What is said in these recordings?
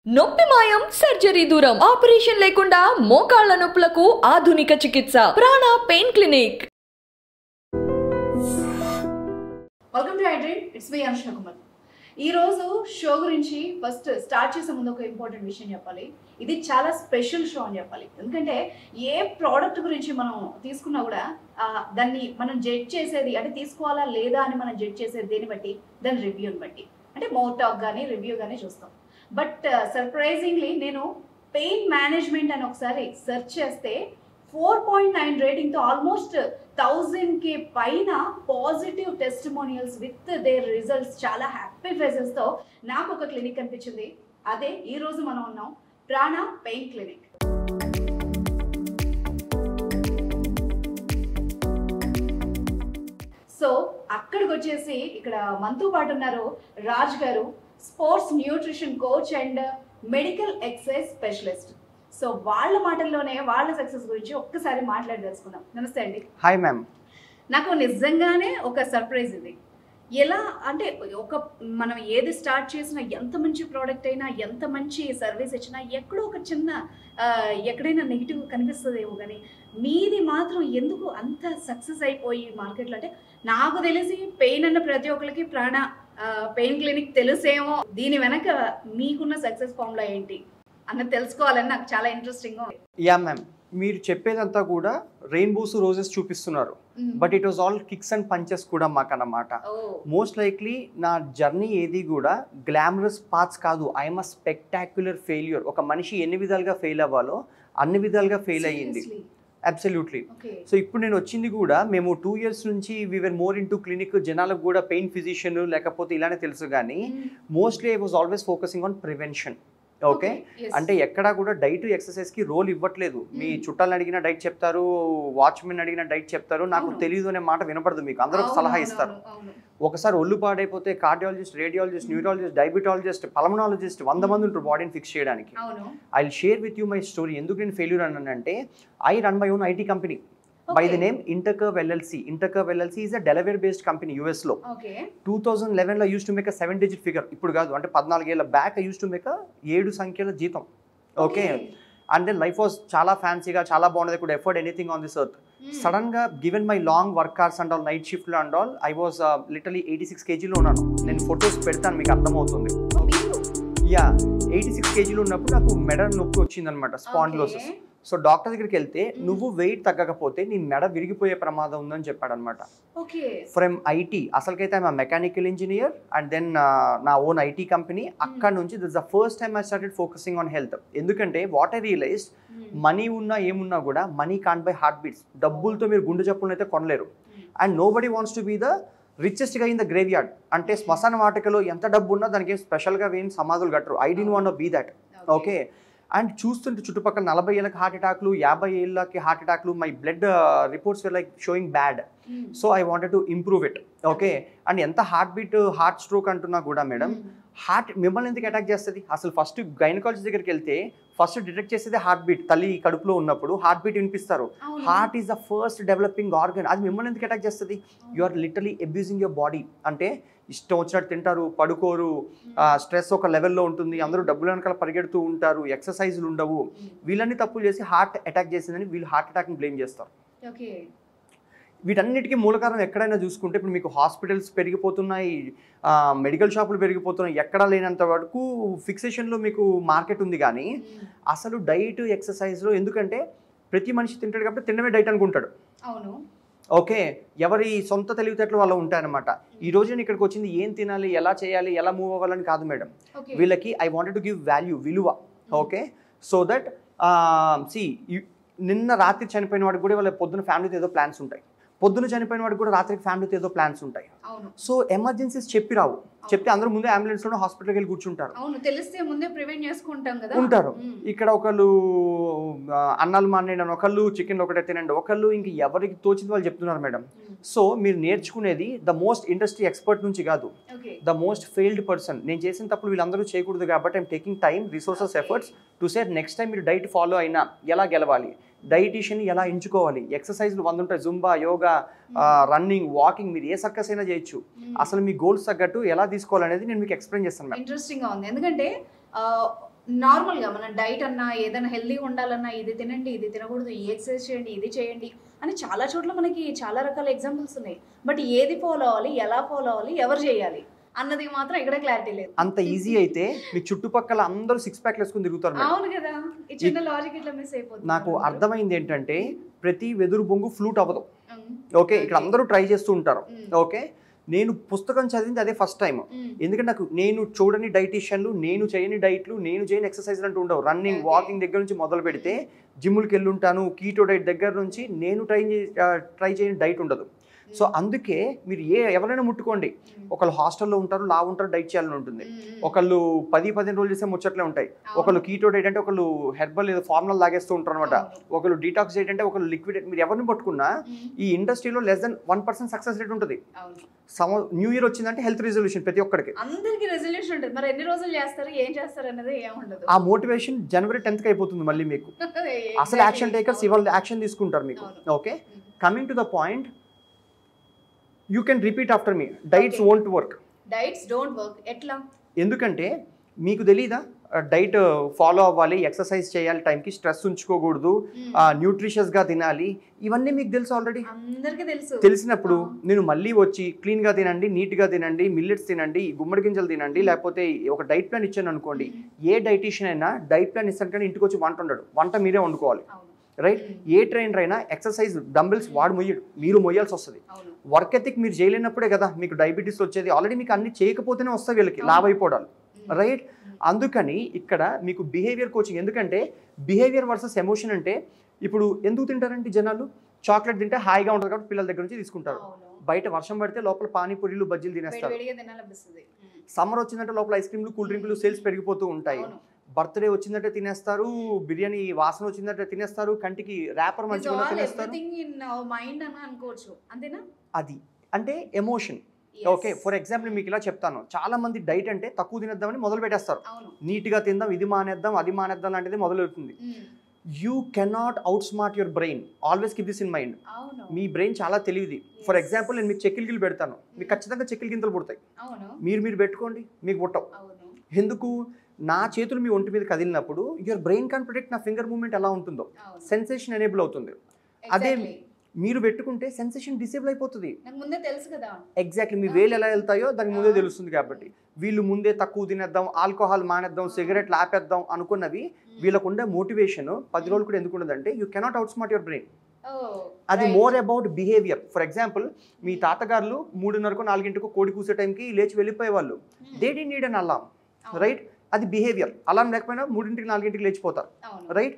నొప్పి మాయం సర్జరీ దూరం ఆపరేషన్ లేకుండా మోకాళ్ల నొప్పులకు ఆధునిక చికిత్స Prana pain clinic welcome to hydrate it's me Anushna Kumar ఈ రోజు షో గురించి ఫస్ట్ స్టార్ట్ చేసే ముందు ఒక ఇంపార్టెంట్ విషయం చెప్పాలి ఇది చాలా స్పెషల్ షో అని చెప్పాలి ఎందుకంటే ఏ ప్రోడక్ట్ గురించి మనం తీసుకున్నా కూడా ఆ, దాన్ని మనం జడ్జ్ చేసేది అంటే తీసుకోవాలా లేదా అని మనం జడ్జ్ చేసేది దేన్ని బట్టి దాని రివ్యూని బట్టి అంటే మోటాక్ కానీ రివ్యూ కానీ చూస్తాం బట్ సర్ప్రైజింగ్లీ నేను పెయిన్ మేనేజ్మెంట్ అని ఒకసారి సెర్చ్ చేస్తే ఫోర్ పాయింట్ నైన్ రేటింగ్తో ఆల్మోస్ట్ థౌజండ్కి పైన positive testimonials with their results చాలా హ్యాపీ ఫేసెస్తో నాకు ఒక క్లినిక్ కనిపించింది అదే ఈ రోజు మనం ఉన్నాం ప్రాణ పెయిన్ క్లినిక్ సో అక్కడికి వచ్చేసి ఇక్కడ మనతో పాటు ఉన్నారు రాజ్ గారు sports nutrition coach and medical exercise specialist so వాళ్ళ మాటల్లోనే వాళ్ళ సక్సెస్ గురించి ఒక్కసారి మాట్లాడి తెలుసుకుందాం నమస్తే అండి హాయ్ మ్యామ్ నాకు నిజంగానే ఒక సర్ప్రైజ్ ఇది ఎలా అంటే ఒక మనం ఏది స్టార్ట్ చేసినా ఎంత మంచి ప్రోడక్ట్ అయినా ఎంత మంచి సర్వీస్ ఇచ్చినా ఎక్కడో ఒక చిన్న ఆ, ఎక్కడైనా నెగిటివ్ కనిపిస్తుందేమో కానీ మీది మాత్రం ఎందుకు అంత సక్సెస్ అయిపోయి మార్కెట్లో అంటే నాకు తెలిసి పెయిన్ అన్న ప్రతి ఒక్కరికి ప్రాణ పెయిన్ క్లినిక్ తెలుసేమో దీని వెనక మీకున్న సక్సెస్ ఫార్ములా ఏంటి అన్నది తెలుసుకోవాలని నాకు చాలా ఇంట్రెస్టింగ్ యా మ్యామ్ మీరు చెప్పేదంతా కూడా రెయిన్బోస్ రోజెస్ చూపిస్తున్నారు but it was all kicks and punches కూడా మాకన్నమాట ఓ మోస్ట్ లైక్లీ నా జర్నీ ఏది కూడా గ్లామరస్ పార్ట్స్ కాదు ఐఎమ్ అ స్పెక్టాక్యులర్ ఫెయిల్యూర్ ఒక మనిషి ఎన్ని విధాలుగా ఫెయిల్ అవ్వాలో అన్ని విధాలుగా ఫెయిల్ అయ్యింది అబ్సల్యూట్లీ ఓకే సో ఇప్పుడు నేను వచ్చింది కూడా మేము టూ ఇయర్స్ నుంచి we're more in to clinic జనాలకు కూడా పెయిన్ ఫిజిషియన్ లేకపోతే ఇలానే తెలుసు కానీ mostly I was always focusing on prevention okay అంటే ఎక్కడా కూడా డైట్ ఎక్సర్సైజ్ కి రోల్ ఇవ్వట్లేదు మీ Hmm. చుట్టాలను అడిగిన డైట్ చెప్తారు వాచ్మెన్ అడిగిన డైట్ చెప్తారు నాకు అవును. తెలియదు అనే మాట వినపడదు మీకు అందరూ ఒక సలహా ఇస్తారు ఒకసారి ఒళ్ళు పాడైపోతే cardiologist radiologist neurologist diabetologist pulmonologist వంద మంది ఉంటారు బాడీని ఫిక్స్ చేయడానికి అవును I share with you my story ఎందుకు నేను ఫెయిల్యూర్ అన్నానంటే I run my own IT company by the Okay. Name Intercurve LLC Intercurve LLC is a Delaware based company యూఎస్లో ఓకే టూ థౌజండ్ లెవెన్లో used to make a seven digit figure ఇప్పుడు కాదు అంటే పద్నాలుగేళ్ళ back used to make ఏడు సంఖ్యల జీతం okay and then life was చాలా ఫ్యాన్సీగా చాలా బాగుండేది కూడా afford anything on this earth sudden గా given my long work cars and all night shift లో and all I was literally eighty six కేజీలో ఉన్నాను నేను ఫొటోస్ పెడతాను మీకు అర్థమవుతుంది యా ఎయిటీ సిక్స్ కేజీలో ఉన్నప్పుడు నాకు మెడ నొప్పి వచ్చిందనమాట స్పాండిలోసిస్ సో డాక్టర్ దగ్గరికి వెళ్తే నువ్వు వెయిట్ తగ్గకపోతే నీ మెడ విరిగిపోయే ప్రమాదం ఉందని చెప్పాడనమాట ఓకే ఫ్రమ్ ఐటీ అసలుకైతే I'm mechanical engineer and then నా ఓన్ ఐటీ కంపెనీ అక్కడ నుంచి this the first time I started focusing on health ఎందుకంటే వాట్ ఐ రియలైజ్ మనీ ఉన్నా ఏమున్నా కూడా money can buy heart beats డబ్బులతో మీరు గుండె జబ్బులను అయితే కొనలేరు and nobody wants to be the richest గా ఇన్ ద గ్రేవ్ యార్డ్ అంటే శ్మశాన వాటికలో ఎంత డబ్బు ఉన్నా దానికి ఏం స్పెషల్గా ఏం సమాధులు కట్టరు I didn't want be that okay and చూస్తుంటే చుట్టుపక్కల నలభై ఏళ్ళకి హార్ట్ అటాక్లు యాభై ఏళ్ళకి హార్ట్ అటాక్లు my blood reports were like showing bad so I wanted to improve it okay and ఎంత హార్ట్ బీట్ హార్ట్ స్ట్రోక్ అంటున్నా కూడా మేడం హార్ట్ మిమ్మల్ని ఎందుకు అటాక్ చేస్తుంది అసలు ఫస్ట్ గైనకాలజీ దగ్గరికి వెళ్తే ఫస్ట్ డిటెక్ట్ చేసేది హార్ట్ బీట్ తల్లి కడుపులో ఉన్నప్పుడు హార్ట్ బీట్ వినిపిస్తారు heart is the first developing organ అది మిమ్మల్ని ఎందుకు అటాక్ చేస్తుంది you are literally abusing your body అంటే ఇష్టం వచ్చినట్టు తింటారు పడుకోరు స్ట్రెస్ ఒక లెవెల్లో ఉంటుంది అందరూ డబ్బుల వెనకాల పరిగెడుతూ ఉంటారు ఎక్సర్సైజులు ఉండవు వీళ్ళన్ని తప్పులు చేసి హార్ట్ అటాక్ చేసిందని వీళ్ళు హార్ట్ అటాక్ని బ్లేమ్ చేస్తారు ఓకే వీటన్నిటికీ మూల కారణం ఎక్కడైనా చూసుకుంటే ఇప్పుడు మీకు హాస్పిటల్స్ పెరిగిపోతున్నాయి మెడికల్ షాపులు పెరిగిపోతున్నాయి ఎక్కడా లేనంత వరకు ఫిక్సేషన్లో మీకు మార్కెట్ ఉంది కానీ అసలు డైట్ ఎక్సర్సైజ్లో ఎందుకంటే ప్రతి మనిషి తింటాడు కాబట్టి తినడమే డైట్ అనుకుంటాడు అవును ఓకే ఎవరి సొంత తెలివితేటలు వాళ్ళు ఉంటాయన్నమాట ఈ రోజు నేను ఇక్కడికి వచ్చింది ఏం తినాలి ఎలా చేయాలి ఎలా మూవ్ అవ్వాలని కాదు మేడం ఓకే వీళ్ళకి I wanted to give value విలువ ఓకే సో దట్ సి నిన్న రాత్రి చనిపోయిన వాడికి కూడా వాళ్ళ పొద్దున ఫ్యామిలీతో ఏదో ప్లాన్స్ ఉంటాయి పొద్దున చనిపోయిన వాడికి కూడా రాత్రికి ఫ్యామిలీతో ఏదో ప్లాన్స్ ఉంటాయి అవును సో ఎమర్జెన్సీస్ చెప్పి రావు చెప్తే అందరూ ముందే అంబులెన్స్లో హాస్పిటల్కి వెళ్ళి కూర్చుంటారు అవును తెలిస్తే ముందే ప్రివెంట్ చేసుకుంటాం కదా ఉంటారు. మ్మ్. ఇక్కడ ఒకళ్ళు ఆ, అన్నాలు మానేయండి అని ఒకళ్ళు చికెన్ ఒకటే తినండి ఒకళ్ళు ఇంక ఎవరికి తోచింది వాళ్ళు చెప్తున్నారు మేడం మ్మ్. సో మీరు నేర్చుకునేది ద మోస్ట్ ఇండస్ట్రీ ఎక్స్పర్ట్ నుంచి కాదు okay the most failed person నేను చేసిన తప్పులు వీళ్ళందరూ చేయకూడదు కాబట్టి I'm taking time resources efforts to say next time మీరు డైట్ ఫాలో అయినా ఎలా గెలవాలి డైటీషియన్ ఎలా ఎంచుకోవాలి ఎక్సర్సైజ్లు వంద ఉంటాయి జుంబా యోగా రన్నింగ్ వాకింగ్ మీరు ఏ సర్కస్ అయినా చేయొచ్చు అసలు మీ గోల్స్ తగ్గట్టు ఎలా తీసుకోవాలనేది నేను మీకు ఎక్స్ప్లెయిన్ చేస్తాను మేడం ఇంట్రెస్టింగ్ గా ఉంది ఎందుకంటే ఆ, నార్మల్ గా మన డైట్ అన్నా ఏదైనా హెల్దీగా ఉండాలన్నా ఇది తినండి ఇది తినకూడదు ఈ ఎక్సర్సైజ్ చేయండి ఇది చేయండి అని చాలా చోట్ల మనకి చాలా రకాల ఎగ్జాంపుల్స్ ఉన్నాయి బట్ ఏది ఫాలో అవ్వాలి ఎలా ఫాలో అవ్వాలి ఎవరు చేయాలి అన్నది మాత్రం ఇక్కడ క్లారిటీ లేదు అంత ఈజీ అయితే మీ చుట్టుపక్కల అందరూ సిక్స్ ప్యాక్లు వేసుకుని తిరుగుతారు మేడం. అవును కదా ఈ చిన్న లాజిక్ ఇట్లా మిస్ అయిపోతుంది నాకు అర్థమైంది ఏంటంటే ప్రతి వెదురు బొంగు ఫ్లూట్ అవ్వదు ఉమ్, ఓకే ఇక్కడ Okay. అందరూ ట్రై చేస్తూ ఉంటారు ఉమ్, ఓకే నేను పుస్తకం చదివింది అదే ఫస్ట్ టైం ఉమ్, ఎందుకంటే నాకు నేను చూడని డైటీషియన్లు నేను చేయని డైట్లు నేను చేయని ఎక్సర్సైజ్లు అంటూ ఉండవు రన్నింగ్ Okay. వాకింగ్ దగ్గర నుంచి మొదలు పెడితే జిమ్ములకి వెళ్ళి ఉంటాను కీటో డైట్ దగ్గర నుంచి నేను ట్రై ట్రై చేయని డైట్ ఉండదు సో అందుకే మీరు ఏ ఎవరైనా ముట్టుకోండి ఉమ్, ఒకళ్ళు హాస్టల్లో ఉంటారు లా ఉంటారు డైట్ చేయాలని ఉంటుంది ఉమ్, ఉమ్, ఒకళ్ళు పది పదిహేను రోజులు చేసే ముచ్చట్లే ఉంటాయి అవును. ఒకళ్ళు కీటో డైట్ అంటే ఒకళ్ళు హెర్బల్ ఏదో ఫార్ములా లాగేస్తూ ఉంటారు అనమాట అవును. ఒకళ్ళు డీటాక్స్ డైట్ అంటే ఒకళ్ళు లిక్విడ్ మీరు ఎవరిని పట్టుకున్నా ఉమ్, ఈ ఇండస్ట్రీలో less than one percent success rate ఉంటుంది అవును సమ న్యూ ఇయర్ వచ్చిందంటే హెల్త్ రిజల్యూషన్ ప్రతి ఒక్కరికి అందరికి రెజల్యూషన్ ఉంటుంది మరి ఎన్ని రోజులు చేస్తారు ఏం చేస్తారు అన్నది ఏముండదు ఆ మోటివేషన్ జనవరి టెన్త్కి అయిపోతుంది మళ్ళీ మీకు అసలు యాక్షన్ టేకర్స్ ఇవాళ యాక్షన్ తీసుకుంటారు మీకు అవును. Okay coming to the point you can repeat after me diets Okay. Won't work diets don't work ఎట్లా ఎందుకంటే మీకు తెలీదా డైట్ ఫాలో అవ్వాలి ఎక్సర్సైజ్ చేయాలి టైంకి స్ట్రెస్ ఉంచుకోకూడదు న్యూట్రిషియస్గా తినాలి ఇవన్నీ మీకు తెలుసు ఆల్రెడీ అందరికి తెలుసు తెలిసినప్పుడు ఆ. నేను మళ్ళీ వచ్చి క్లీన్గా తినండి నీట్గా తినండి మిల్లెట్స్ తినండి గుమ్మడి గింజలు తినండి లేకపోతే ఒక డైట్ ప్లాన్ ఇచ్చాను అనుకోండి ఏ డైటీషియన్ అయినా డైట్ ప్లాన్ ఇస్తాను కానీ ఇంటికి వచ్చి వంట ఉండడు వంట మీరే వండుకోవాలి అవును రైట్ ఏ ట్రైనర్ అయినా ఎక్సర్సైజ్ డంబిల్స్ వాడు మొయ్యడు మీరు మొయ్యాల్సి వస్తుంది అవును వర్క్ ఎథిక్ మీరు చేయలేనప్పుడే కదా మీకు డయాబెటీస్ వచ్చేది ఆల్రెడీ మీకు అన్ని చేయకపోతేనే వస్తాయి వీళ్ళకి అవును. లావ్ అయిపోవడాలు ఉమ్, రైట్ అందుకని ఇక్కడ మీకు బిహేవియర్ కోచింగ్ ఎందుకంటే బిహేవియర్ వర్సెస్ ఎమోషన్ అంటే ఇప్పుడు ఎందుకు తింటారంటే జనాలు చాక్లెట్ తింటే హాయిగా ఉంటుంది కాబట్టి పిల్లల దగ్గర నుంచి తీసుకుంటారు అవును బయట వర్షం పడితే లోపల పానీపూరీలు బజ్జీలు తినేస్తారు వేడివేడిగా తినాలనిపిస్తుంది ఉమ్, సమ్మర్ వచ్చిందంటే లోపల ఐస్ క్రీమ్లు కూల్ డ్రింకులు సేల్స్ పెరిగిపోతూ ఉంటాయి అవును బర్త్డే వచ్చిందంటే తినేస్తారు బిర్యానీ వాసన వచ్చిందంటే తినేస్తారు కంటికి ర్యాపర్ మంచిగా ఉన్నా తినేస్తారు ఎవ్రీథింగ్ ఇన్ మైండ్ అని అనుకోవచ్చు అంతేనా అది అంటే emotion Yes. Okay for example మీకు ఇలా చెప్తాను చాలా మంది డైట్ అంటే తక్కువ తినేద్దామని మొదలు పెట్టేస్తారు అవును నీట్గా తిందాం ఇది మానేద్దాం అది మానేద్దాం లాంటిది మొదలవుతుంది um, you cannot outsmart your brain always keep this in mind అవును మీ బ్రెయిన్ చాలా తెలివిది ఫర్ Yes. ఎగ్జాంపుల్ నేను మీకు చెక్కిల్ గిల్ పెడతాను మీకు ఖచ్చితంగా చెక్కిల్ గింతలు పుడతాయి అవును మీరు మీరు పెట్టుకోండి మీకు పుట్టవు అవును ఎందుకు నా చేతులు మీ ఒంటి మీద కదిలినప్పుడు యువర్ బ్రెయిన్ కాన్ ప్రొటెక్ట్ నా ఫింగర్ మూవ్మెంట్ ఎలా ఉంటుందో అవును సెన్సేషన్ ఎనేబుల్ అవుతుంది అదే Exactly. మీరు పెట్టుకుంటే సెన్సేషన్ డిసేబుల్ అయిపోతుంది నాకు ముందే తెలుసు కదా ఎగ్జాక్ట్లీ మీ వేలు ఎలా వెళ్తాయో దానికి ముందే తెలుస్తుంది కాబట్టి వీళ్ళు ముందే తక్కువ తినేద్దాం ఆల్కహాల్ మానేద్దాం సిగరెట్లు ఆపేద్దాం అనుకున్నవి వీళ్ళకు ఉండే మోటివేషన్ పది రోజులు కూడా ఎందుకు ఉండదంటే you cannot outsmart your brain Oh, అది right. More about behaviour for example మీ తాతగారులు మూడున్నరకు నాలుగింటికి కోడి కూసే టైంకి లేచి వెళ్ళిపోయేవాళ్ళు Hmm. దే డి నీడ్ అన్ అలాం అవును. రైట్ అది బిహేవియర్ అలాం లేకపోయినా మూడింటికి నాలుగింటికి లేచిపోతారు అవును రైట్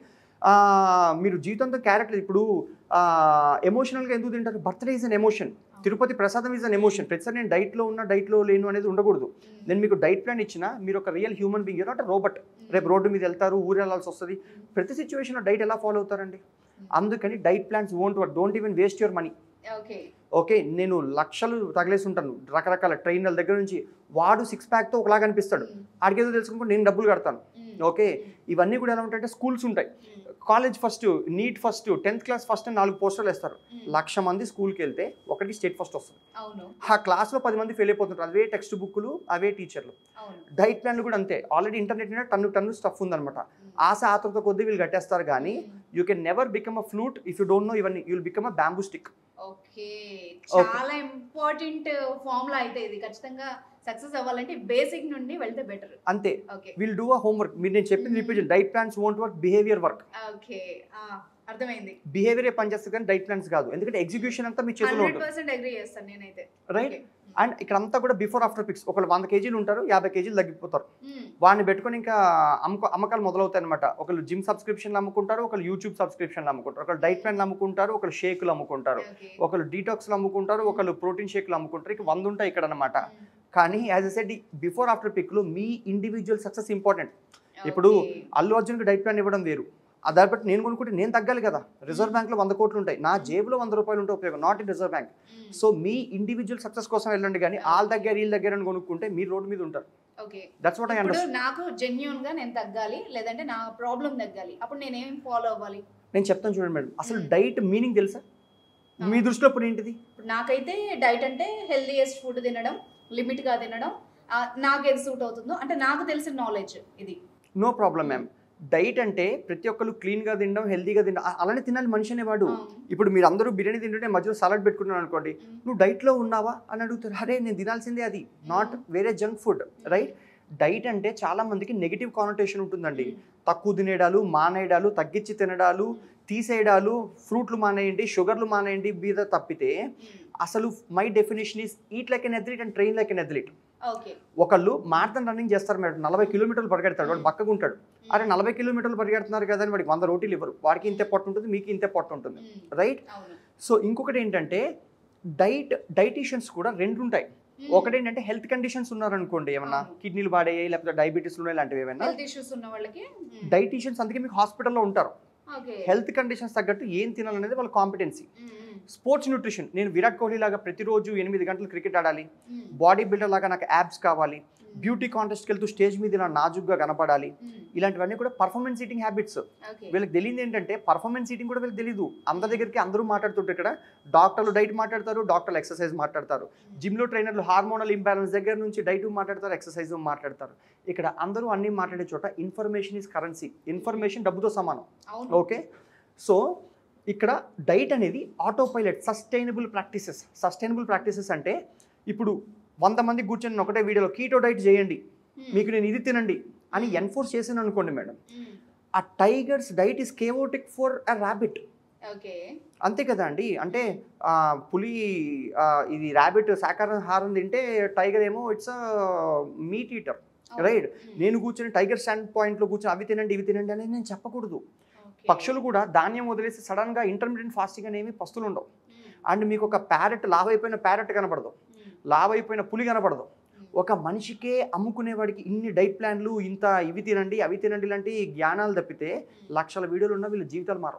మీరు జీవితంతో క్యారెక్టర్ ఇప్పుడు ఎమోషనల్గా ఎందుకు తింటారు birthday is an emotion Tirupati prasadam is an emotion ప్రతిసారి నేను డైట్లో ఉన్న డైట్లో లేను అనేది ఉండకూడదు ఉమ్, నేను మీకు డైట్ ప్లాన్ ఇచ్చిన మీరు ఒక real human being not robot um, రేపు రోడ్డు మీద వెళ్తారు ఊరు వెళ్ళాల్సి వస్తుంది ప్రతి సిచ్యువేషన్లో డైట్ ఎలా ఫాలో అవుతారండి అందుకని diet plans won't work don't even waste your money okay okay నేను లక్షలు తగిలేసి ఉంటాను రకరకాల ట్రైనర్ల దగ్గర నుంచి వాడు సిక్స్ ప్యాక్తో ఒకలాగా అనిపిస్తాడు ఉమ్, ఆడికేదో తెలుసుకుంటే నేను డబ్బులు కడతాను ఉమ్, ఓకే ఇవన్నీ కూడా ఎలా ఉంటాయంటే స్కూల్స్ ఉంటాయి um, college first NEET first tenth class first అని నాలుగు పోస్టర్లు వేస్తారు ఉమ్, లక్ష మంది స్కూల్కి వెళ్తే ఒకటి స్టేట్ ఫస్ట్ వస్తుంది అవును ఆ క్లాస్లో పది మంది ఫెయిల్ అయిపోతుంటారు అవే టెక్స్ట్ బుక్లు అవే టీచర్లు అవును డైట్ ప్లాన్లు కూడా అంతే ఆల్రెడీ ఇంటర్నెట్ మీద టన్ను టన్ను స్టఫ్ ఉందన్నమాట ఆశ ఆతృత కొద్దీ వీళ్ళు కట్టేస్తారు కానీ you can never become a flute if you don't know ఇవన్నీ you'll become a bamboo stick okay Okay. చాలా ఇంపార్టెంట్ ఫార్ములా అయితే ఇది ఖచ్చితంగా సక్సెస్ అవ్వాలంటే బేసిక్ నుండి వెళ్తే బెటర్ అంతే okay will do a homework మీరు నేను చెప్పింది Mhm. Repeat diet plans won't work behaviour work okay అర్థమైంది బిహేవియర్ పనిచేస్తుంది కానీ డైట్ ప్లాన్స్ కాదు ఎందుకంటే ఎగ్జిక్యూషన్ అంతా మీ చేతిలో హండ్రెడ్ ఉంటుంది పర్సెంట్ అగ్రీ చేస్తాను నేనైతే రైట్ Okay. అండ్ ఇక్కడ అంతా కూడా బిఫోర్ ఆఫ్టర్ పిక్స్ ఒకళ్ళు వంద కేజీలు ఉంటారు యాభై కేజీలు తగ్గిపోతారు మ్మ్. వాడిని పెట్టుకొని ఇంకా అమ్మక అమ్మకాలు మొదలవుతాయి అనమాట ఒకళ్ళు జిమ్ సబ్స్క్రిప్షన్లు అమ్ముకుంటారు ఒకళ్ళు యూట్యూబ్ సబ్స్క్రిప్షన్లు అమ్ముకుంటారు ఒకళ్ళు డైట్ ప్లాన్లు అమ్ముకుంటారు ఒకళ్ళు షేకులు అమ్ముకుంటారు Okay. ఒకళ్ళు డీటాక్స్లు అమ్ముకుంటారు ఒకళ్ళు ప్రోటీన్ షేక్లు అమ్ముకుంటారు ఇక వంద ఉంటాయి ఇక్కడ అనమాట మ్మ్. కానీ as I said before after పిక్లో మీ ఇండివిజువల్ సక్సెస్ ఇంపార్టెంట్ ఇప్పుడు Okay. అల్లు అర్జున్కి డైట్ ప్లాన్ ఇవ్వడం వేరు ఆ దాన్ని బట్టి నేను కొనుక్కుంటే నేను తగ్గాలి కదా రిజర్వ్ బ్యాంక్లో వంద కోట్లు ఉంటాయి నా జేబులో వంద రూపాయలు ఉంటే ఉపయోగం నాట్ ఇన్ రిజర్వ్ బ్యాంక్ మ్మ్. సో మీ ఇండివిజువల్ సక్సెస్ కోసం వెళ్ళండి కానీ వాళ్ళ దగ్గర వీళ్ళ దగ్గర అని కొనుక్కుంటే మీరు రోడ్డు మీద ఉంటారు ఓకే దట్స్ వాట్ ఐ ఇప్పుడు అండర్స్టాండ్ నాకు జెన్యున్ గా నేను తగ్గాలి లేదంటే నా ప్రాబ్లం తగ్గాలి అప్పుడు నేను ఏం ఫాలో అవ్వాలి నేను చెప్తాను చూడండి మేడం అసలు Hmm. డైట్ మీనింగ్ తెలుసా మీ దృష్టిలో ఇప్పుడు ఏంటిది ఇప్పుడు నాకైతే డైట్ అంటే హెల్దీయెస్ట్ ఫుడ్ తినడం లిమిట్ గా తినడం ఆ, నాకు ఏది సూట్ అవుతుందో అంటే నాకు తెలిసిన నాలెడ్జ్ ఇది నో ప్రాబ్లం మ్యామ్ డైట్ అంటే ప్రతి ఒక్కరు క్లీన్గా తినడం హెల్తీగా తినడం అ- అలానే తినాలి మనిషి అనేవాడు ఇప్పుడు మీరు అందరూ బిర్యానీ తింటుంటే మధ్యలో సలాడ్ పెట్టుకున్నాను అనుకోండి నువ్వు డైట్లో ఉన్నావా అని అడుగుతారు అరే నేను తినాల్సిందే అది నాట్ వేరే జంక్ ఫుడ్ రైట్ డైట్ అంటే చాలా మందికి నెగిటివ్ కానోటేషన్ ఉంటుందండి తక్కువ తినేడాలు మానేయడాలు తగ్గించి తినడాలు తీసేయడాలు ఫ్రూట్లు మానేయండి షుగర్లు మానేయండి మీద తప్పితే అసలు my definition is eat like an athlete and train like an athlete okay ఒకళ్ళు మారథాన్ రన్నింగ్ చేస్తారు మేడం నలభై కిలోమీటర్లు పరిగెడతాడు వాడు బక్కగా ఉంటాడు అరే నలభై కిలోమీటర్లు పరిగెడుతున్నారు కదా అని వాడికి వంద రోటీలు ఇవ్వరు వాడికి ఇంతే పొట్ట ఉంటుంది మీకు ఇంతే పొట్ట ఉంటుంది రైట్ అవును సో ఇంకొకటి ఏంటంటే డైట్ డైటీషియన్స్ కూడా రెండు ఉంటాయి ఒకటి ఏంటంటే హెల్త్ కండిషన్స్ ఉన్నారనుకోండి ఏమన్నా అవును. కిడ్నీలు పాడేయాయి లేకపోతే డయాబెటీస్ ఉన్నాయి ఇలాంటివి ఏమైనా హెల్త్ ఇష్యూస్ ఉన్న వాళ్ళకి డైటీషియన్స్ అందుకే మీకు హాస్పిటల్లో ఉంటారు ఓకే హెల్త్ కండిషన్స్ తగ్గట్టు ఏం తినాలనేది వాళ్ళ కాంపిటెన్సీ స్పోర్ట్స్ న్యూట్రిషన్ నేను విరాట్ కోహ్లీ లాగా ప్రతిరోజు ఎనిమిది గంటలు క్రికెట్ ఆడాలి బాడీ బిల్డర్ లాగా నాకు యాబ్స్ కావాలి బ్యూటీ కాంటెస్ట్కి వెళ్తూ స్టేజ్ మీద ఇలా నాజుగ్గా కనపడాలి ఇలాంటివన్నీ కూడా పర్ఫార్మెన్స్ ఈటింగ్ హ్యాబిట్స్ ఓకే వీళ్ళకి తెలియదు ఏంటంటే పర్ఫార్మెన్స్ ఈటింగ్ కూడా వీళ్ళకి తెలియదు అందరి దగ్గరికి అందరూ మాట్లాడుతుంటారు ఇక్కడ డాక్టర్లు డైట్ మాట్లాడతారు డాక్టర్లు ఎక్సర్సైజ్ మాట్లాడతారు జిమ్లో ట్రైనర్లు హార్మోనల్ ఇంబ్యాలెన్స్ దగ్గర నుంచి డైట్ మాట్లాడతారు ఎక్సర్సైజ్ మాట్లాడతారు ఇక్కడ అందరూ అన్ని మాట్లాడే చోట ఇన్ఫర్మేషన్ ఈజ్ కరెన్సీ ఇన్ఫర్మేషన్ డబ్బుతో సమానం అవును ఓకే సో ఇక్కడ డైట్ అనేది autopilot sustainable practices sustainable practices అంటే ఇప్పుడు వంద మంది కూర్చొని నేను ఒకటే వీడియోలో కీటో డైట్ చేయండి మీకు నేను ఇది తినండి అని ఎన్ఫోర్స్ చేసాను అనుకోండి మేడం ఆ tigers diet is chaotic for a rabbit okay అంతే కదా అండి అంటే ఆ, పులి ఆ, ఇది ర్యాబిట్ శాకాహారం తింటే టైగర్ ఏమో ఇట్స్ మీట్ ఈటర్ రైట్ నేను కూర్చొని టైగర్ స్టాండ్ పాయింట్లో కూర్చొని అవి తినండి ఇవి తినండి అనేది నేను చెప్పకూడదు పక్షులు కూడా ధాన్యం వదిలేసి సడన్గా ఇంటర్మీడియట్ ఫాస్టింగ్ అనేవి పస్తులు ఉండవు అండ్ మీకు ఒక ప్యారెట్ లావ్ అయిపోయిన ప్యారెట్ కనపడదు లావ్ అయిపోయిన పులి కనపడదు ఒక మనిషికే అమ్ముకునేవాడికి ఇన్ని డైట్ ప్లాన్లు ఇంత ఇవి తినండి అవి తినండి ఇలాంటి జ్ఞానాలు తప్పితే లక్షల వీడియోలు ఉన్న వీళ్ళ జీవితాలు మారవు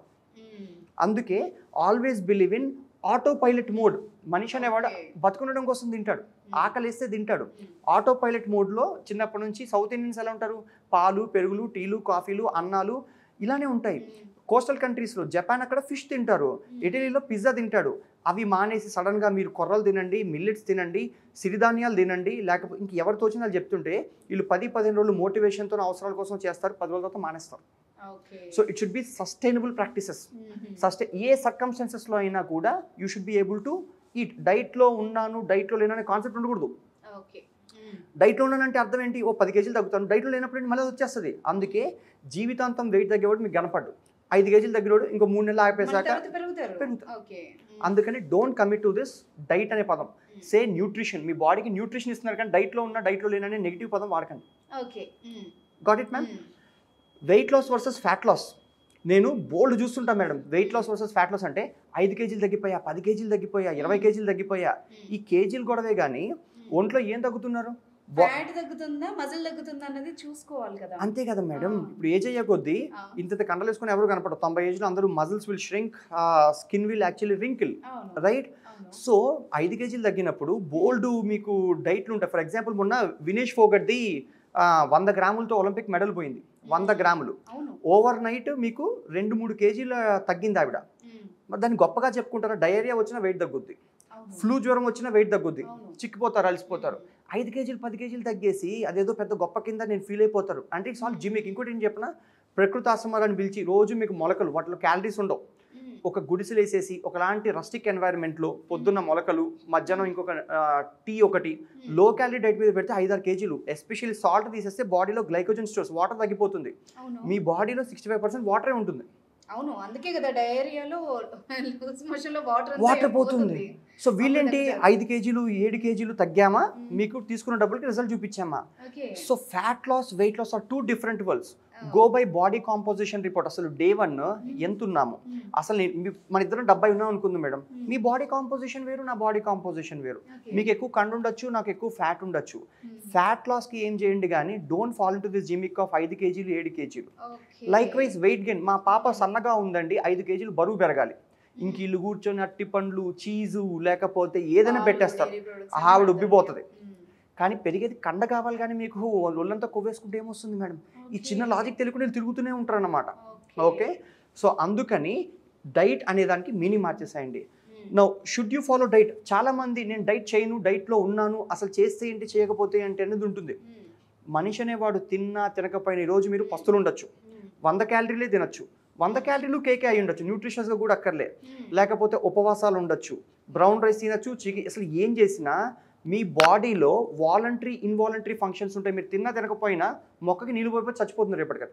అందుకే always believe in autopilot mode మనిషి అనేవాడు Okay. బతుకుండడం కోసం తింటాడు ఆకలిస్తే తింటాడు ఆటో పైలట్ మోడ్లో చిన్నప్పటి నుంచి సౌత్ ఇండియన్స్ ఎలా ఉంటారు పాలు పెరుగులు టీలు కాఫీలు అన్నాలు ఇలానే ఉంటాయి కోస్టల్ కంట్రీస్లో జపాన్ అక్కడ ఫిష్ తింటారు ఇటలీలో పిజ్జా తింటాడు అవి మానేసి సడన్గా మీరు కొర్రలు తినండి మిల్లెట్స్ తినండి సిరిధాన్యాలు తినండి లేకపోతే ఇంక ఎవరు తోచిన వాళ్ళు చెప్తుంటే వీళ్ళు పది పదిహేను రోజులు మోటివేషన్తో అవసరాల కోసం చేస్తారు పది రోజుల తర్వాత మానేస్తారు okay so it should be sustainable practices సస్టే ఏ సర్కమ్స్టాన్సెస్లో అయినా కూడా you should be able to eat డైట్లో ఉన్నాను డైట్లో లేననే కాన్సెప్ట్ ఉండకూడదు ఓకే డైట్లో ఉన్నానంటే అర్థం ఏంటి ఓ పది కేజీలు తగ్గుతాను డైట్లో లేనప్పుడు ఏంటి మళ్ళీ అది వచ్చేస్తుంది అందుకే జీవితాంతం వెయిట్ తగ్గేవాడు మీకు కనపడ్డు ఐదు కేజీలు తగ్గినోడు ఇంకో మూడు నెలలు ఆపేసాక పెరుగుతారు పెరుగుతారు. ఓకే అందుకని don't commit to this diet అనే పదం సే న్యూట్రిషన్ మీ బాడీకి న్యూట్రిషన్ ఇస్తున్నారు కానీ డైట్లో ఉన్న డైట్లో లేననే నెగిటివ్ పదం వాడకండి okay got it ma'am weight loss versus fat loss నేను బోల్డ్ చూస్తుంటా madam weight loss versus fat loss అంటే ఐదు కేజీలు తగ్గిపోయా పది కేజీలు తగ్గిపోయా ఇరవై కేజీలు తగ్గిపోయా ఈ కేజీలు గొడవే కానీ ఒంట్లో ఏం తగ్గుతున్నారు బా- ఫ్యాట్ తగ్గుతుందా మజిల్ తగ్గుతుందా అన్నది చూసుకోవాలి కదా అంతే కదా మేడం ఆ. ఇప్పుడు ఏజ్ అయ్యే కొద్దీ ఆ, ఇంత కండలు వేసుకొని ఎవరు కనపడరు తొంభై ఏజ్లో అందరూ muscles will shrink skin will actually wrinkle అవును రైట్ అవును సో ఐదు కేజీలు తగ్గినప్పుడు బోల్డ్ మీకు డైట్లు ఉంటాయి ఫర్ ఎగ్జాంపుల్ మొన్న వినేష్ ఫోగట్ది ఆ, వంద గ్రాములతో ఒలింపిక్ మెడల్ పోయింది వంద గ్రాములు అవును ఓవర్ నైట్ మీకు రెండు మూడు కేజీల తగ్గింది ఆవిడ ఉమ్, మరి దాన్ని గొప్పగా చెప్పుకుంటారా డయేరియా వచ్చినా వెయిట్ తగ్గుద్ది అవును ఫ్లూ జ్వరం వచ్చినా వెయిట్ తగ్గుద్ది అవును. చిక్కిపోతారు అలసిపోతారు ఐదు కేజీలు పది కేజీలు తగ్గేసి అదేదో పెద్ద గొప్ప కింద నేను ఫీల్ అయిపోతారు అంటే ఇట్స్ ఆల్ జిమ్మిక్ ఇంకోటి ఏం చెప్పిన ప్రకృతి ఆశ్రమాలని పిలిచి రోజు మీకు మొలకలు వాటిలో క్యాలరీస్ ఉండవు ఉమ్, ఒక గుడిసెలు వేసేసి ఒకలాంటి రస్టిక్ ఎన్వైరన్మెంట్లో పొద్దున్న మొలకలు మధ్యాహ్నం ఇంకొక టీ ఒకటి ఉమ్, లో క్యాలరీ డైట్ మీద పెడితే ఐదారు కేజీలు ఎస్పెషల్లీ సాల్ట్ తీసేస్తే బాడీలో గ్లైకోజన్ స్టోర్స్ వాటర్ తగ్గిపోతుంది అవును మీ బాడీలో సిక్స్టీ ఫైవ్ పర్సెంట్ వాటరే ఉంటుంది అవును అందుకే కదా డయేరియాలో లూజ్ మోషన్ లో వాటర్ వాటర్ పోతుంది సో వీళ్ళేంటి తగ్గుతారు. ఐదు కేజీలు ఏడు కేజీలు తగ్గామా మ్మ్. మీకు తీసుకున్న డబ్బులకి రిజల్ట్ చూపించామా okay so fat loss weight loss are two different worlds go by body composition report అసలు డే వన్ ఎంత ఉన్నాము అసలు నేను- మీ- మన ఇద్దరం డెబ్బై ఉన్నాం అనుకుంది మేడం మీ బాడీ కాంపోజిషన్ వేరు నా బాడీ కాంపోజిషన్ వేరు మీకు ఎక్కువ కండు ఉండొచ్చు నాకు ఎక్కువ ఫ్యాట్ ఉండొచ్చు ఫ్యాట్ లాస్కి ఏం చేయండి కానీ don't fall to this gimmick of ఐదు కేజీలు ఏడు కేజీలు లైక్ వైజ్ వెయిట్ గెయిన్ మా పాప సన్నగా ఉందండి ఐదు కేజీలు బరువు పెరగాలి ఇంక ఇల్లు కూర్చొని అట్టి పండ్లు చీజు లేకపోతే ఏదైనా పెట్టేస్తారు ఆవిడ ఉబ్బిపోతుంది. కానీ పెరిగేది కండ కావాలి కానీ మీకు ఒళ్ళంతా కొవ్వేసుకుంటే ఏమొస్తుంది మేడం ఈ చిన్న లాజిక్ తెలియకుండా వీళ్ళు తిరుగుతూనే ఉంటారు అన్నమాట ఓకే సో అందుకని డైట్ అనే దానికి మీనింగ్ మార్చేసాయండి no should you follow diet చాలా మంది నేను డైట్ చేయను డైట్లో ఉన్నాను అసలు చేస్తే ఏంటి చేయకపోతే ఏంటి అనేది ఉంటుంది మనిషి అనేవాడు తిన్నా తినకపోయిన ఈరోజు మీరు పస్తులు ఉండొచ్చు వంద క్యాలరీలే తినొచ్చు వంద క్యాలరీలు కేకే అయి ఉండొచ్చు న్యూట్రిషన్స్గా కూడా అక్కర్లే లేకపోతే ఉపవాసాలు ఉండొచ్చు బ్రౌన్ రైస్ తినచ్చు చికి అసలు ఏం చేసినా మీ బాడీలో వాలంటరీ ఇన్వాలంటరీ ఫంక్షన్స్ ఉంటాయి మీరు తిన్నా తినకపోయినా మొక్కకి నీళ్ళు పోయిపోయి చచ్చిపోతుంది రేపటికి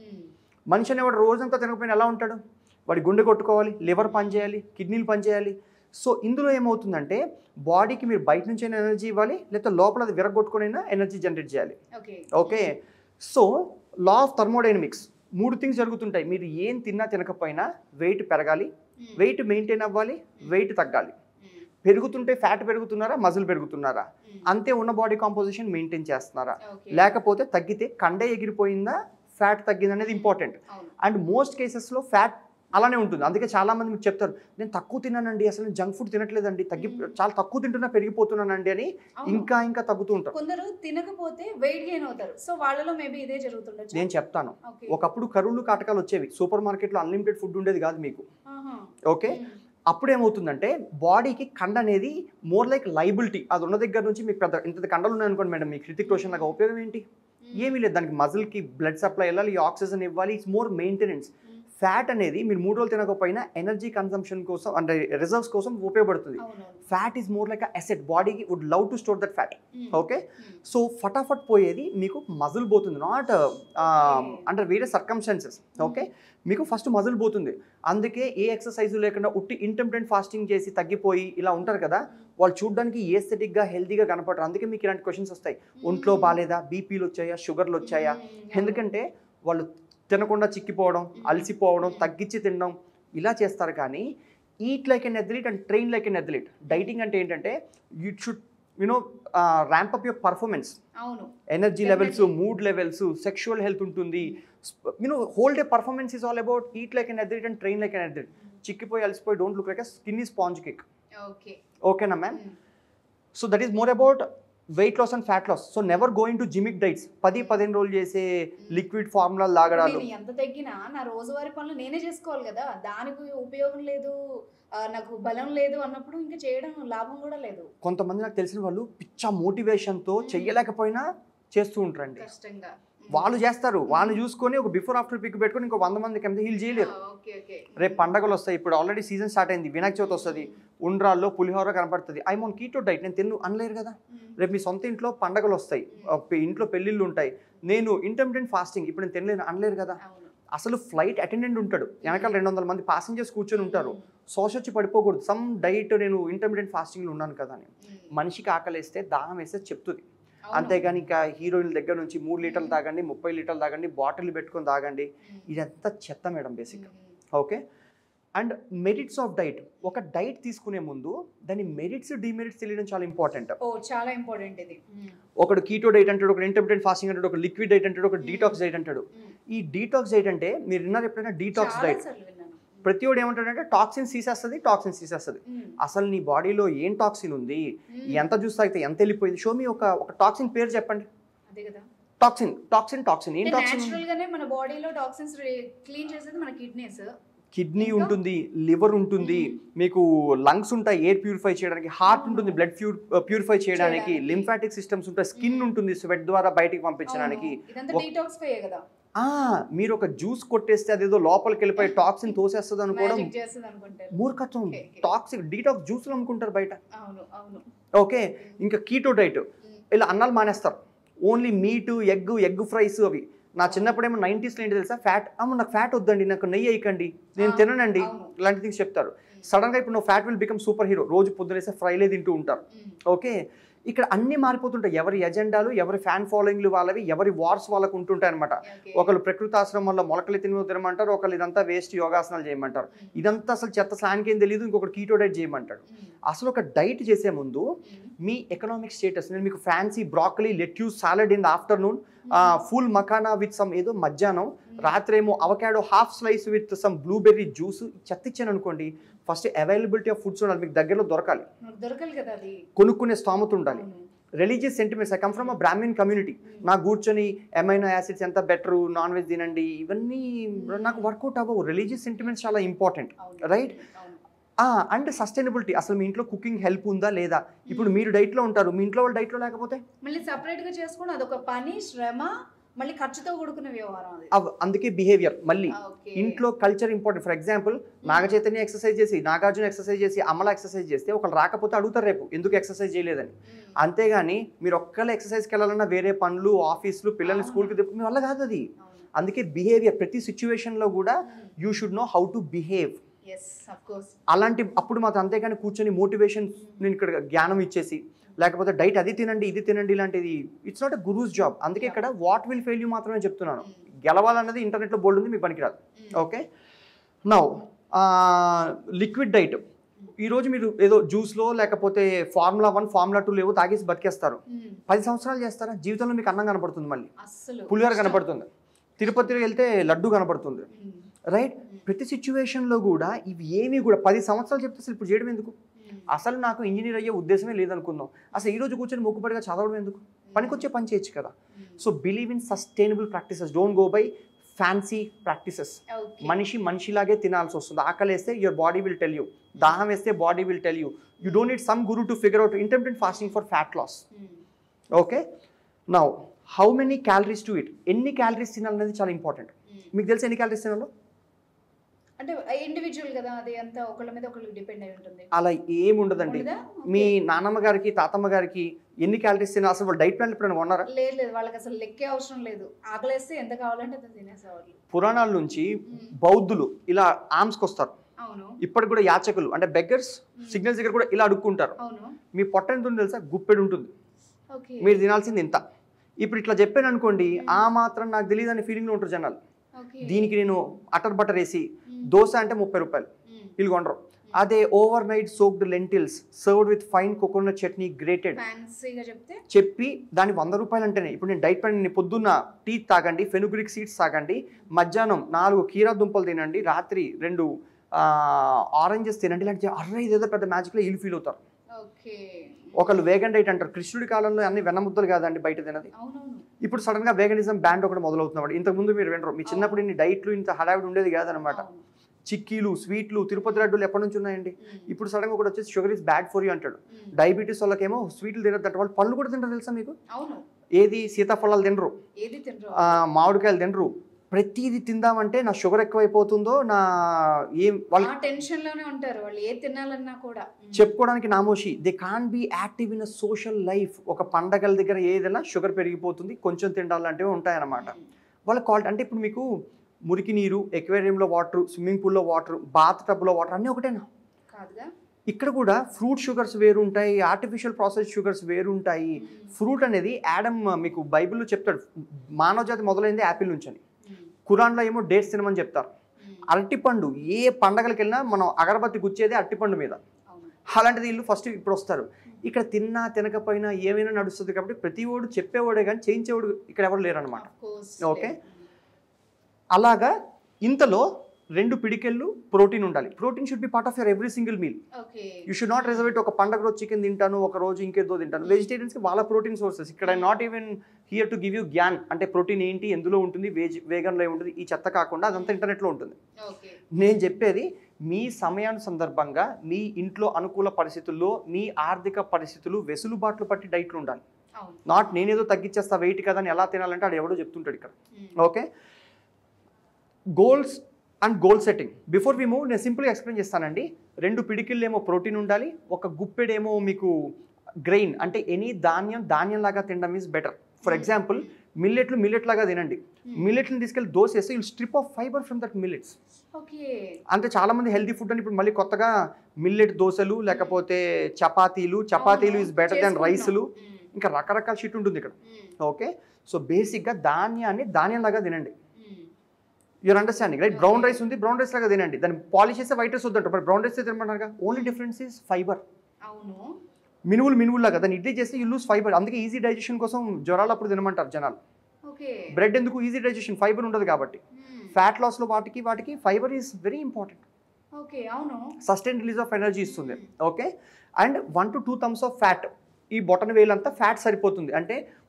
మనిషి అనేవాడు రోజంతా తినకపోయినా ఎలా ఉంటాడు వాడి గుండె కొట్టుకోవాలి లివర్ పనిచేయాలి కిడ్నీలు పనిచేయాలి సో ఇందులో ఏమవుతుందంటే బాడీకి మీరు బయట నుంచి అయినా ఎనర్జీ ఇవ్వాలి లేకపోతే లోపల అది విరగొట్టుకునైనా ఎనర్జీ జనరేట్ చేయాలి okay okay so law of thermodynamics మూడు థింగ్స్ జరుగుతుంటాయి మీరు ఏం తిన్నా తినకపోయినా వెయిట్ పెరగాలి వెయిట్ మెయింటైన్ అవ్వాలి వెయిట్ తగ్గాలి పెరుగుతుంటే ఫ్యాట్ పెరుగుతున్నారా మజిల్ పెరుగుతున్నారా అంతే ఉన్న బాడీ కాంపోజిషన్ మెయింటైన్ చేస్తున్నారా లేకపోతే తగ్గితే కండే ఎగిరిపోయిందా ఫ్యాట్ తగ్గింది అనేది ఇంపార్టెంట్ అవును అండ్ మోస్ట్ కేసెస్లో ఫ్యాట్ అలానే ఉంటుంది అందుకే చాలా మంది మీకు చెప్తారు నేను తక్కువ తిన్నానండి అసలు నేను జంక్ ఫుడ్ తినట్లేదండి తగ్గి చాలా తక్కువ తింటున్నా పెరిగిపోతున్నానండి అని అవును. ఇంకా ఇంకా తగ్గుతూ ఉంటారు కొందరు తినకపోతే వెయిట్ గెయిన్ అవుతారు సో వాళ్ళలో మేబీ ఇదే జరుగుతుండొచ్చు నేను చెప్తాను ఓకే ఒకప్పుడు కరువులు కాటకాలు వచ్చేవి సూపర్ మార్కెట్లో అన్లిమిటెడ్ ఫుడ్ ఉండేది కాదు మీకు ఆహా. ఓకే మ్మ్. అప్పుడు ఏమవుతుందంటే బాడీకి కండ అనేది మోర్ లైక్ లైబిలిటీ అది ఉన్న దగ్గర నుంచి మీకు పెద్ద ఇంత కండలు ఉన్నాయనుకోండి మేడం మీకు హృతిక్ రోషన్ లాగా ఉపయోగం ఏంటి ఏమీ లేదు దానికి మజిల్కి బ్లడ్ సప్లై వెళ్ళాలి ఆక్సిజన్ ఇవ్వాలి ఇట్స్ మోర్ మెయింటెనెన్స్ ఫ్యాట్ అనేది మీరు మూడు రోజులు తినకపోయినా ఎనర్జీ కన్సంప్షన్ కోసం అంటే రిజర్వ్స్ కోసం ఉపయోగపడుతుంది అవునవును fat is more like asset బాడీకి would love to store that fat మ్మ్. ఓకే మ్మ్. సో ఫటాఫట్ పోయేది మీకు మజిల్ పోతుంది నాట్ అంటే వేరే సర్కమ్స్టాన్సెస్ ఓకే మీకు ఫస్ట్ మజిల్ పోతుంది అందుకే ఏ ఎక్సర్సైజ్ లేకుండా ఉట్టి ఇంటెంపరెంట్ ఫాస్టింగ్ చేసి తగ్గిపోయి ఇలా ఉంటారు కదా వాళ్ళు చూడడానికి ఏస్థెటిక్గా హెల్తీగా కనపడరు అందుకే మీకు ఇలాంటి క్వశ్చన్స్ వస్తాయి ఒంట్లో బాగాలేదా బీపీలు వచ్చాయా షుగర్లు వచ్చాయా మ్మ్. ఎందుకంటే వాళ్ళు తినకుండా చిక్కిపోవడం అలసిపోవడం తగ్గించి తినడం ఇలా చేస్తారు కానీ eat like an athlete and train like an athlete dieting అంటే ఏంటంటే you should you know ramp up your performance అవును energy levels Definitely. Mood levels sexual health ఉంటుంది you know whole day performance is all about eat like an athlete and train like an athlete చిక్కిపోయి అలసిపోయి don't look like skinny sponge kick okay ఓకేనా ma'am so that is more about weight loss and fat loss so never going to gimmick diets పది పదిహేను రోజులు చేసే liquid formula లాగడాలు నేను ఎంత తగ్గినా నా రోజువారీ పనులు నేనే చేసుకోవాలి కదా దానికి ఉపయోగం లేదు ఆ, నాకు బలం లేదు అన్నప్పుడు ఇంకా చేయడం లాభం కూడా లేదు కొంతమంది నాకు తెలిసిన వాళ్ళు పిచ్చ మోటివేషన్తో చెయ్యలేకపోయినా చేస్తూ ఉంటారండి కష్టంగా వాళ్ళు చేస్తారు వాళ్ళని చూసుకొని ఒక బిఫోర్ ఆఫ్టర్ పిక్ పెట్టుకొని ఇంకో వంద మందికి ఎంత హీల్ చేయలేరు ఓకే ఓకే రేపు పండగలు వస్తాయి ఇప్పుడు ఆల్రెడీ సీజన్ స్టార్ట్ అయింది వినాయక చవితి వస్తుంది ఉండ్రాల్లో పులిహోర కనపడుతుంది ఐ మోన్ కీటో డైట్ నేను తిన్ను అనలేరు కదా రేపు మీ సొంత ఇంట్లో పండగలు వస్తాయి ఆ, పె- ఇంట్లో పెళ్ళిళ్ళు ఉంటాయి నేను ఇంటర్మీడియట్ ఫాస్టింగ్ ఇప్పుడు నేను తినలేను అనలేరు కదా అవును అసలు ఫ్లైట్ అటెండెంట్ ఉంటాడు వెనకాల రెండు వందల మంది ప్యాసింజర్స్ కూర్చొని ఉంటారు సోష వచ్చి పడిపోకూడదు సమ్ డైట్ నేను ఇంటర్మీడియట్ ఫాస్టింగ్లో ఉన్నాను కదా అని మనిషికి ఆకలిస్తే దాహం వేస్తే చెప్తుంది అవును. అంతేగాని ఇంకా హీరోయిన్ల దగ్గర నుంచి మూడు లీటర్లు తాగండి ముప్పై లీటర్లు తాగండి బాటిల్ పెట్టుకొని తాగండి ఇదంతా చెత్త madam basic okay and merits of diet ఒక డైట్ తీసుకునే ముందు దాని మెరిట్స్ డిమెరిట్స్ తెలియడం చాలా ఇంపార్టెంట్ ఓ చాలా ఇంపార్టెంట్ ఇది ఒకడు కీటో డైట్ అంటాడు ఒక ఇంటర్మీడియట్ ఫాస్టింగ్ అంటాడు ఒక లిక్విడ్ డైట్ అంటాడు ఒక డీటాక్స్ డైట్ అంటాడు ఈ డీటాక్స్ డైట్ అంటే మీరు విన్నారు ఎప్పుడైనా డీటాక్స్ చాలా డైట్ సార్లు విన్నాను ప్రతి ఒడు ఏమంటాడంటే టాక్సిన్స్ తీసేస్తుంది టాక్సిన్స్ తీసేస్తుంది మ్మ్. అసలు నీ బాడీలో ఏం టాక్సిన్ ఉంది మ్మ్. ఎంత జ్యూస్ తాగితే ఎంత వెళ్ళిపోయింది షో మీ ఒక ఒక టాక్సిన్ పేరు చెప్పండి అదే కదా టాక్సిన్ టాక్సిన్ టాక్సిన్ ఏం టాక్సిన్ నేచురల్ గానే మన బాడీలో టాక్సిన్స్ క్లీన్ చేసేది మన కిడ్నీస్ కిడ్నీ ఇంకా? ఉంటుంది లివర్ ఉంటుంది మీకు లంగ్స్ ఉంటాయి ఎయిర్ ప్యూరిఫై చేయడానికి హార్ట్ ఉంటుంది బ్లడ్ ప్యూరిఫై చేయడానికి చేయడానికి. లింఫాటిక్ సిస్టమ్స్ ఉంటాయి స్కిన్ ఉంటుంది స్వెట్ ద్వారా బయటికి పంపించడానికి ఇదంతా ఒక- డీటాక్స్ ఫై కదా ఆ మీరు ఒక జ్యూస్ కొట్టేస్తే అదేదో లోపలికి వెళ్ళిపోయి టాక్సిన్ తోసేస్తుంది అనుకోవడం మ్యాజిక్ చేస్తుంది అనుకుంటారు మూర్ఖత్వం Okay, okay. టాక్సిక్ డీటాక్స్ జ్యూస్లు అమ్ముకుంటారు బయట అవును అవును ఓకే ఇంకా కీటో డైట్ ఇలా అన్నాలు మానేస్తారు only meat egg egg fries అవి నా చిన్నప్పుడేమో నైంటీస్లో ఏంటి తెలుసా ఫ్యాట్ అమ్మ నాకు ఫ్యాట్ వద్దండి నాకు నెయ్యి వేయకండి నేను ఆ, తిననండి అవును. ఇలాంటి థింగ్స్ చెప్తారు సడన్గా ఇప్పుడు నువ్వు fat will become superhero రోజు పొద్దునేసే ఫ్రైలే తింటూ ఉంటారు మ్మ్. ఓకే ఇక్కడ అన్ని మారిపోతుంటాయి ఎవరి ఎజెండాలు ఎవరి ఫ్యాన్ ఫాలోయింగ్లు వాళ్ళవి ఎవరి వార్స్ వాళ్ళకు ఉంటుంటాయి అనమాట Okay. ఒకళ్ళు ప్రకృతి ఆశ్రమంలో మొలకలు తిని తినమంటారు ఒకళ్ళు ఇదంతా వేస్ట్ యోగాసనాలు చేయమంటారు ఇదంతా అసలు చెత్త స్లాన్కి ఏం తెలియదు ఇంకొకటి కీటో డైట్ చేయమంటాడు మ్మ్. అసలు ఒక డైట్ చేసే ముందు మ్మ్. మీ ఎకనామిక్ స్టేటస్ నేను మీకు fancy broccoli lettuce salad in the afternoon full makhana with some ఏదో మధ్యాహ్నం రాత్రి ఏమో avocado half slice with some blueberry juice చెత్త ఇచ్చాను అనుకోండి ఫస్ట్ అవైలబిలిటీ ఆఫ్ ఫుడ్స్ ఉండాలి మీకు దగ్గరలో దొరకాలి మనకు దొరకదు కదా అది కొనుక్కునే స్తోమత ఉండాలి అవును. Religious sentiments I come from a Brahmin community నా కూర్చొని ఎమైనో యాసిడ్స్ ఎంత బెటర్ నాన్ వెజ్ తినండి ఇవన్నీ నాకు వర్కౌట్ అవ్వవు రిలీజియస్ సెంటిమెంట్స్ చాలా ఇంపార్టెంట్ అవును. రైట్ అవును. అండ్ సస్టైనబిలిటీ అసలు మీ ఇంట్లో కుకింగ్ హెల్ప్ ఉందా లేదా ఇప్పుడు మీరు డైట్లో ఉంటారు మీ ఇంట్లో వాళ్ళు డైట్లో లేకపోతే మళ్ళీ సపరేట్ గా చేసుకోవడం అదొక పని శ్రమ మళ్ళీ ఖర్చుతో కూడుకున్న వ్యవహారం అది అవ్- అందుకే బిహేవియర్ మళ్ళీ ఓకే ఇంట్లో culture important for example Naga Chaitanya exercise చేసి నాగార్జున ఎక్సర్సైజ్ చేసి అమల ఎక్సర్సైజ్ చేస్తే ఒకళ్ళు రాకపోతే అడుగుతారు రేపు ఎందుకు ఎక్సర్సైజ్ చేయలేదని అంతేగాని మీరు ఒక్కళ్ళే ఎక్సర్సైజ్కి వెళ్ళాలన్నా వేరే పనులు ఆఫీసులు పిల్లల్ని స్కూల్కి తిప్ప మీ వల్ల కాదు అది అందుకే బిహేవియర్ ప్రతి సిచ్యువేషన్లో కూడా you should know how to behave yes of course అలాంటి అప్పుడు మాత్రం అంతేగాని కూర్చొని మోటివేషన్ నేను ఇక్కడ జ్ఞానం ఇచ్చేసి లేకపోతే డైట్ అది తినండి ఇది తినండి ఇలాంటిది it's not a guru's job అందుకే ఇక్కడ వాట్ విల్ ఫెయిల్ యూ మాత్రమే చెప్తున్నాను గెలవాలన్నది ఇంటర్నెట్లో బోల్డ్ ఉంది మీకు పనికిరాదు ఓకే నౌ లిక్విడ్ డైట్ ఈరోజు మీరు ఏదో జ్యూస్లో లేకపోతే ఫార్ములా వన్ ఫార్ములా టూ లేవో తాగేసి బతికేస్తారు పది సంవత్సరాలు చేస్తారా జీవితంలో మీకు అన్నం కనపడుతుంది మళ్ళీ అస్సలు పులిహోర కనపడుతుంది తిరుపతిలో వెళ్తే లడ్డు కనపడుతుంది మ్మ్. రైట్ ప్రతి సిచ్యువేషన్లో కూడా ఇవి ఏమీ కూడా పది సంవత్సరాలు చెప్తే అసలు ఇప్పుడు చేయడం ఎందుకు మ్మ్. అసలు నాకు ఇంజనీర్ అయ్యే ఉద్దేశమే లేదనుకుందాం అసలు ఈ రోజు కూర్చొని మొక్కుబడిగా చదవడం ఎందుకు పనికొచ్చే పని చేయొచ్చు కదా మ్మ్. So believe in sustainable practices don't go by fancy practices okay మనిషి మనిషిలాగే తినాల్సి వస్తుంది ఆకలి వేస్తే your body will tell you దాహం వేస్తే body will tell you you don't need some guru to figure out intermediate fasting for fat loss మ్మ్. Okay now how many calories to it ఎన్ని క్యాలరీస్ తినాలనేది చాలా ఇంపార్టెంట్ మ్మ్. మీకు తెలిసి ఎన్ని calories తినాలో అంటే ఇండివిజువల్ కదా అది అంతా ఒకళ్ళ మీద ఒకళ్ళకి డిపెండ్ అయి ఉంటుంది అలా ఏమి ఉండదండి ఉండదా? మీ నాన్నమ్మ గారికి తాతమ్మ గారికి ఎన్ని క్యాలరీస్ తినాలి అసలు డైట్ ప్లాన్ ఎప్పుడైనా కొన్నారా లేదు లేదు వాళ్ళకి అసలు లెక్కే అవసరం లేదు ఆకలేస్తే ఎంత కావాలంటే అంత తినేసేవాళ్ళు పురాణాల నుంచి మ్మ్. బౌద్ధులు ఇలా ఆర్మ్స్కి వస్తారు అవును ఇప్పటికి కూడా యాచకులు అంటే బెగ్గర్స్ సిగ్నల్స్ దగ్గర కూడా ఇలా అడుక్కుంటారు అవును మీ పొట్ట ఎంత ఉంది తెలుసా గుప్పెడు ఉంటుంది ఓకే మీరు తినాల్సింది ఇంత ఇప్పుడు ఇట్లా చెప్పాను అనుకోండి ఆ మాత్రం నాకు తెలియదు అనే ఫీలింగ్లో ఉంటారు జనాలు ఓకే దీనికి నేను అటర్ బటర్ వేసి మ్మ్. దోశ అంటే ముప్పై రూపాయలు మ్మ్. వీళ్ళు కొనరు అదే overnight soaked lentils served with fine coconut chutney grated ఫ్యాన్సీగా చెప్తే చెప్పి దాని వంద రూపాయలు అంటేనే ఇప్పుడు నేను డైట్ ప్లాన్ నేను పొద్దున్న టీ తాగండి ఫెనుగ్రిక్ సీడ్స్ తాగండి మధ్యాహ్నం నాలుగు కీరా దుంపలు తినండి రాత్రి రెండు ఆరెంజెస్ తినండి ఇలాంటి అర్రే ఇదేదో పెద్ద మ్యాజిక్లో ఇల్లు ఫీల్ అవుతారు ఓకే ఒకళ్ళు వేగన్ డైట్ అంటారు కృష్ణుడి కాలంలో అన్ని వెన్నముద్దలు కాదండి బయట తినది అవునవును ఇప్పుడు సడన్ గా వేగనిజం బ్యాండ్ ఒకటి మొదలవుతున్నమాట ఇంతకు ముందు మీరు వినరు మీ చిన్నప్పుడు ఇన్ని డైట్లు ఇంత హడావిడి ఉండేది కాదనమాట అవును. చిక్కీలు స్వీట్లు తిరుపతి లడ్డూలు ఎప్పటి నుంచి ఉన్నాయండి మ్మ్. ఇప్పుడు సడన్ గా కూడా వచ్చేసి sugar is bad for you అంటాడు మ్మ్. డయాబెటీస్ వాళ్ళకేమో స్వీట్లు తినద్దంట వాళ్ళు పళ్ళు కూడా తింటారు తెలుసా మీకు అవును ఏది సీతాఫలాలు తినరు ఏది తినరు ఆ, మామిడికాయలు తినరు ప్రతిదీ తిందామంటే నా షుగర్ ఎక్కువైపోతుందో నా ఏం వాళ్ళు ఆ టెన్షన్ లోనే ఉంటారు వాళ్ళు ఏది తినాలన్నా కూడా మ్మ్. చెప్పుకోవడానికి నామోషి they can be active in a social life ఒక పండగల దగ్గర ఏదైనా షుగర్ పెరిగిపోతుంది కొంచెం తినాలంటే ఉంటాయన్నమాట మ్మ్. వాళ్ళ క్వాలిటీ అంటే ఇప్పుడు మీకు మురికి నీరు ఎక్వేరియంలో వాటర్ స్విమ్మింగ్ పూల్లో వాటర్ బాత్ టబ్లో వాటర్ అన్నీ ఒకటేనా కాదుగా ఇక్కడ కూడా ఫ్రూట్ షుగర్స్ వేరు ఉంటాయి ఆర్టిఫిషియల్ ప్రాసెస్ షుగర్స్ వేరు ఉంటాయి మ్మ్. ఫ్రూట్ అనేది యాడమ్ మీకు బైబిల్లో చెప్తాడు మానవ జాతి మొదలైంది యాపిల్ నుంచి అని మ్మ్. ఖురాన్లో ఏమో డేట్స్ తినమని చెప్తారు మ్మ్. అరటిపండు ఏ పండగలకు వెళ్ళినా మనం అగరబత్తి గుచ్చేది అరటిపండు మీద అవును అలాంటిది వీళ్ళు ఫస్ట్ ఇప్పుడు వస్తారు ఇక్కడ తిన్నా తినకపోయినా ఏమైనా నడుస్తుంది కాబట్టి ప్రతి ఓడు చెప్పేవాడే కానీ చేయించేవాడు ఇక్కడ ఎవరు లేరు అనమాట Of course. ఓకే. మ్మ్. అలాగా ఇంతలో రెండు పిడికెళ్ళు ప్రోటీన్ ఉండాలి protein should be part of your every single meal okay you should not reservate ఒక పండగ రోజు చికెన్ తింటాను ఒక రోజు ఇంకేదో తింటాను వెజిటేరియన్స్కి వాళ్ళ ప్రోటీన్ సోర్సెస్ ఇక్కడ not even here to give you gyan అంటే ప్రోటీన్ ఏంటి ఎందులో ఉంటుంది వేజ్ వేగన్లో ఉంటుంది ఈ చెత్త కాకుండా అదంతా ఇంటర్నెట్లో ఉంటుంది ఓకే నేను చెప్పేది మీ సమయాన్ని సందర్భంగా మీ ఇంట్లో అనుకూల పరిస్థితుల్లో మీ ఆర్థిక పరిస్థితులు వెసులుబాట్లు పట్టి డైట్లు ఉండాలి అవును నాట్ నేనేదో తగ్గించేస్తా వెయిట్ కదా అని ఎలా తినాలంటే ఆడు ఎవడో చెప్తుంటాడు ఇక్కడ మ్మ్. Okay goals and goal setting before we move నేను సింపుల్గా ఎక్స్ప్లెయిన్ చేస్తానండి రెండు పిడికిళ్ళు ఏమో ప్రోటీన్ ఉండాలి ఒక గుప్పెడేమో మీకు గ్రెయిన్ అంటే ఎనీ ధాన్యం ధాన్యం లాగా తినడం ఈజ్ బెటర్ ఫర్ ఎగ్జాంపుల్ మిల్లెట్లు మిల్లెట్ లాగా తినండి మిల్లెట్ని తీసుకెళ్ళి దోశ వేస్తే you strip off fibre from that millets okay అంటే చాలా మంది హెల్తీ ఫుడ్ అని ఇప్పుడు మళ్ళీ కొత్తగా మిల్లెట్ దోశలు లేకపోతే చపాతీలు చపాతీలు ఈజ్ బెటర్ దాన్ చేసుకుంటున్నాం. రైసులు మ్మ్. ఇంకా రకరకాల షిట్ ఉంటుంది ఇక్కడ మ్మ్. ఓకే సో బేసిక్గా ధాన్యాన్ని ధాన్యం లాగా తినండి మ్మ్. Your understanding right brown rice ఉంది బ్రౌన్ రైస్ లాగా తినండి దాన్ని పాలిష్ చేస్తే వైట్ రైస్ వద్దంటారు మరి బ్రౌన్ రైస్ తినమంటారు ఓన్లీ డిఫరెన్స్ ఈస్ ఫైబర్ అవును మినువులు మినువులు లాగా దాన్ని ఇడ్లీ చేస్తే యూ లూస్ ఫైబర్ అందుకే ఈజీ డైజెషన్ కోసం జ్వరాలు అప్పుడు తినమంటారు జనాలు ఓకే బ్రెడ్ ఎందుకు ఈజీ డైజెషన్ ఫైబర్ ఉండదు కాబట్టి మ్మ్. ఫ్యాట్ లాస్లో వాటికి వాటికి fibre is very important okay అవును సస్టైన్ రిలీజ్ ఆఫ్ ఎనర్జీ ఇస్తుంది okay and one two two thumbs of fat ఈ బొటన్ వేలంతా ఫ్యాట్ సరిపోతుంది అంటే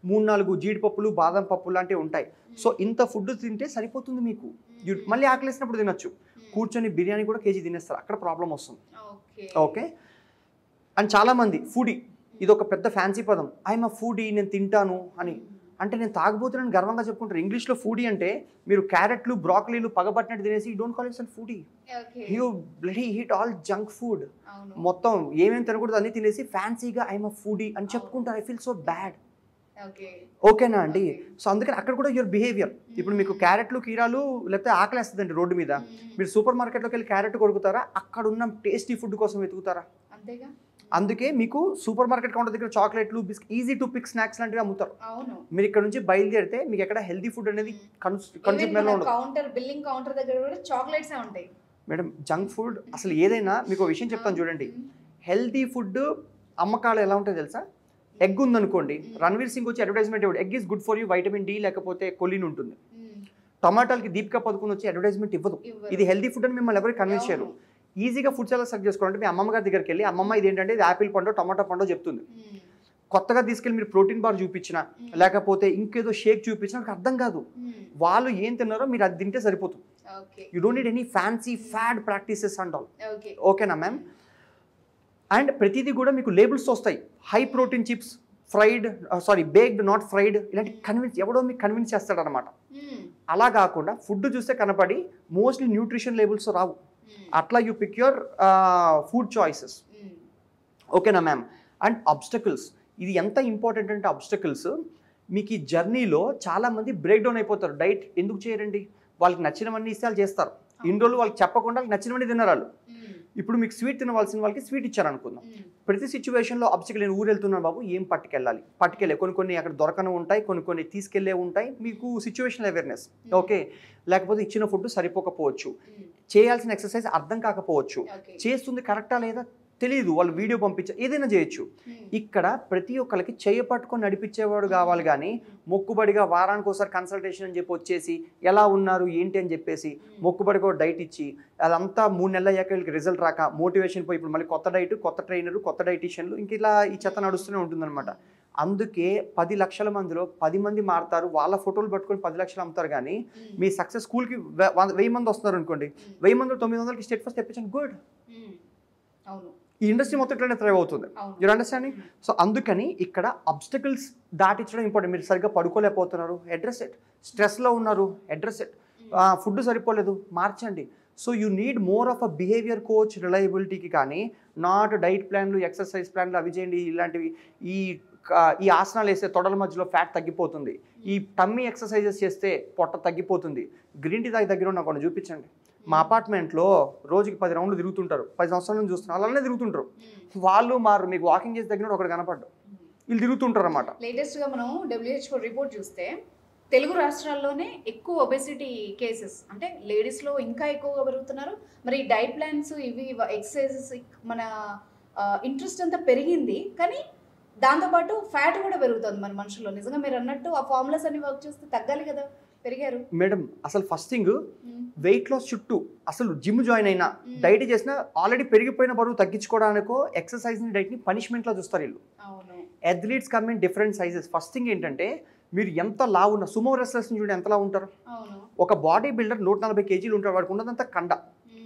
మూడు నాలుగు జీడిపప్పులు బాదం పప్పు లాంటివి ఉంటాయి సో ఇంత ఫుడ్ తింటే సరిపోతుంది మీకు You- మళ్ళీ ఆకలేసినప్పుడు తినొచ్చు కూర్చొని బిర్యానీ కూడా కేజీ తినేస్తారు అక్కడ ప్రాబ్లం వస్తుంది ఓకే ఓకే అండ్ చాలామంది ఫుడీ ఇది ఒక పెద్ద ఫ్యాన్సీ పదం ఐఎమ్ అ ఫుడీ నేను తింటాను అని అంటే నేను తాగబోతున్నాను గర్వంగా చెప్పుకుంటారు ఇంగ్లీష్లో ఫుడీ అంటే మీరు క్యారెట్లు బ్రాకలీలు పగబట్టినట్టు తినేసి don't call it foodie okay you bloody eat all junk food అవును మొత్తం ఏమేమి తినకూడదు అన్ని తినేసి ఫ్యాన్సీగా ఐఎమ్ అ ఫుడీ అని చెప్పుకుంటారు I feel so bad okay ఓకేనా అండి Okay. సో అందుకని అక్కడ కూడా యువర్ బిహేవియర్ ఇప్పుడు మీకు క్యారెట్లు కీరాలు లేకపోతే ఆకలేస్తుందండి రోడ్డు మీద మీరు సూపర్ మార్కెట్లోకి వెళ్ళి క్యారెట్ కొడుకుతారా అక్కడ ఉన్న టేస్టీ ఫుడ్ కోసం వెతుకుతారా అంతేగా అందుకే మీకు సూపర్ మార్కెట్ కౌంటర్ దగ్గర చాక్లెట్లు బిస్క్ ఈజీ టు పిక్ స్నాక్స్ లాంటివి అమ్ముతారు అవును మీరు ఇక్కడ నుంచి బయలుదేరితే మీకు ఎక్కడ హెల్దీ ఫుడ్ అనేది కన్సూమర్లో ఉండదు కౌంటర్ బిల్లింగ్ కౌంటర్ దగ్గర కూడా చాక్లెట్స్ ఉంటాయి మేడం జంక్ ఫుడ్ అసలు ఏదైనా మీకు ఒక విషయం చెప్తాను చూడండి హెల్తీ ఫుడ్ అమ్మకాలు ఎలా ఉంటాయి తెలుసా ఎగ్ ఉందనుకోండి రణవీర్ సింగ్ వచ్చి అడ్వర్టైజ్మెంట్ ఇవ్వడు egg is good for you vitamin D లేకపోతే కొలిన్ ఉంటుంది టమాటాలకి దీపికా పదుకుని వచ్చి అడ్వర్టైజ్మెంట్ ఇవ్వదు ఇవ్వరు. ఇది హెల్తీ ఫుడ్ అని మిమ్మల్ని ఎవరికి కన్విన్స్ చేయరు ఈజీగా ఫుడ్స్ ఎలా సెర్చ్ చేసుకోవాలంటే మీ అమ్మమ్మ గారి దగ్గరికి వెళ్ళి అమ్మమ్మ ఇది ఏంటంటే ఇది యాపిల్ పండు టమాటో పండు చెప్తుంది కొత్తగా తీసుకెళ్ళి మీరు ప్రోటీన్ బార్ చూపించినా లేకపోతే ఇంకేదో షేక్ చూపించినా నాకు అర్థం కాదు వాళ్ళు ఏం తిన్నారో మీరు అది తింటే సరిపోతుంది okay you don't need any fancy fad practices and all okay ఓకేనా మ్యామ్ అండ్ ప్రతిదీ కూడా మీకు లేబుల్స్ వస్తాయి high protein chips fried sorry baked not fried ఇలాంటి కన్విన్స్ ఎవడో మీకు కన్విన్స్ చేస్తాడనమాట అలా కాకుండా ఫుడ్ చూస్తే కనపడి మోస్ట్లీ న్యూట్రిషన్ లేబుల్స్ రావు అట్లా you pick your food choices ఓకేనా మ్యామ్ అండ్ అబ్స్టకల్స్ ఇది ఎంత ఇంపార్టెంట్ అంటే అబ్స్టకల్స్ మీకు ఈ జర్నీలో చాలామంది బ్రేక్ డౌన్ అయిపోతారు డైట్ ఎందుకు చేయరండి వాళ్ళకి నచ్చినవన్నీ ఇస్తే వాళ్ళు చేస్తారు ఇన్ని రోజులు వాళ్ళకి చెప్పకుండా వాళ్ళకి నచ్చినవన్నీ తిన్నారు వాళ్ళు ఇప్పుడు మీకు స్వీట్ తినవలసిన వాళ్ళకి స్వీట్ ఇచ్చారు అనుకుందాం ప్రతి సిచ్యువేషన్లో అబ్స్టికల్ నేను ఊరు వెళ్తున్నాను బాబు ఏం పట్టుకెళ్ళాలి పట్టుకెళ్ళే కొన్ని కొన్ని అక్కడ దొరకని ఉంటాయి కొన్ని కొన్ని తీసుకెళ్లే ఉంటాయి మీకు సిచ్యువేషన్ అవేర్నెస్ ఓకే లేకపోతే ఇచ్చిన ఫుడ్ సరిపోకపోవచ్చు చేయాల్సిన ఎక్సర్సైజ్ అర్థం కాకపోవచ్చు ఓకే చేస్తుంది కరెక్టా లేదా తెలియదు వాళ్ళు వీడియో పంపించారు ఏదైనా చేయొచ్చు ఇక్కడ ప్రతి ఒక్కరికి చేయ పట్టుకొని నడిపించేవాడు కావాలి కానీ మొక్కుబడిగా వారానికి ఒకసారి కన్సల్టేషన్ అని చెప్పి వచ్చేసి ఎలా ఉన్నారు ఏంటి అని చెప్పేసి మొక్కుబడిగా ఒక డైట్ ఇచ్చి అదంతా మూడు నెలలు అయ్యాక వీళ్ళకి రిజల్ట్ రాక మోటివేషన్ పోయి ఇప్పుడు మళ్ళీ కొత్త డైట్ కొత్త ట్రైనర్ కొత్త డైటీషియన్లు ఇంక ఇలా ఈ చెత్త నడుస్తూనే ఉంటుందన్నమాట అందుకే పది లక్షల మందిలో పది మంది మారుతారు వాళ్ళ ఫోటోలు పట్టుకొని పది లక్షలు అమ్ముతారు కానీ మీ సక్సెస్ స్కూల్కి వెయ్యి మంది వస్తున్నారు అనుకోండి వెయ్యి మంది తొమ్మిది వందలకి స్టేట్ ఫస్ట్ తెప్పించండి గుడ్ అవును ఈ ఇండస్ట్రీ మొత్తం ఇట్లనే థ్రైవ్ అవుతుంది అవును యూర్ అండర్స్టాండింగ్ సో అందుకని ఇక్కడ అబ్స్టకల్స్ దాటించడం ఇంపార్టెంట్ మీరు సరిగ్గా పడుకోలేకపోతున్నారు అడ్రస్ ఎట్ స్ట్రెస్లో ఉన్నారు అడ్రస్ ఎట్ ఫుడ్ సరిపోలేదు మార్చండి so you need more of a behaviour coach రిలయబిలిటీకి కానీ నాట్ డైట్ ప్లాన్లు ఎక్సర్సైజ్ ప్లాన్లు అవి చేయండి ఇలాంటివి ఈ క- ఈ ఆసనాలు వేస్తే తొడల మధ్యలో ఫ్యాట్ తగ్గిపోతుంది ఈ టమ్మీ ఎక్సర్సైజెస్ చేస్తే పొట్ట తగ్గిపోతుంది గ్రీన్ టీ తాగి దగ్గర ఉన్న కొన్ని చూపించండి మా అపార్ట్మెంట్లో రోజుకి పది రౌండ్లు తిరుగుతుంటారు పది సంవత్సరాల నుంచి చూస్తున్నారు అలానే తిరుగుతుంటారు వాళ్ళు మారు మీకు వాకింగ్ చేసి దగ్గర ఒకటి కనపడ్డు వీళ్ళు తిరుగుతుంటారు అనమాట లేటెస్ట్ గా మనం డబ్ల్యూహెచ్ఓ రిపోర్ట్ చూస్తే తెలుగు రాష్ట్రాల్లోనే ఎక్కువ ఒబెసిటీ కేసెస్ అంటే లేడీస్ లో ఇంకా ఎక్కువగా పెరుగుతున్నారు మరి డైట్ ప్లాన్స్ ఇవి ఎక్సర్సైజెస్ మన ఇంట్రెస్ట్ అంతా పెరిగింది కానీ దాంతోపాటు ఫ్యాట్ కూడా పెరుగుతుంది మన మనుషుల్లో నిజంగా మీరు అన్నట్టు ఆ ఫార్ములాస్ అన్ని వర్క్ చేస్తే తగ్గాలి కదా పెరిగారు మేడం అసలు ఫస్ట్ థింగ్ వెయిట్ లాస్ చుట్టూ అసలు జిమ్ జాయిన్ అయినా డైట్ చేసినా ఆల్రెడీ పెరిగిపోయిన బరువు తగ్గించుకోవడానికో ఎక్సర్సైజ్ని డైట్ని పనిష్మెంట్లో చూస్తారు వీళ్ళు అవును athletes come in different sizes first thing ఏంటంటే మీరు ఎంత లా ఉన్న సుమో రెస్లర్స్ చూడండి ఎంత లా ఉంటారు అవును ఒక బాడీ బిల్డర్ నూట నలభై కేజీలు ఉంటారు వాడికి ఉన్నదంతా కండ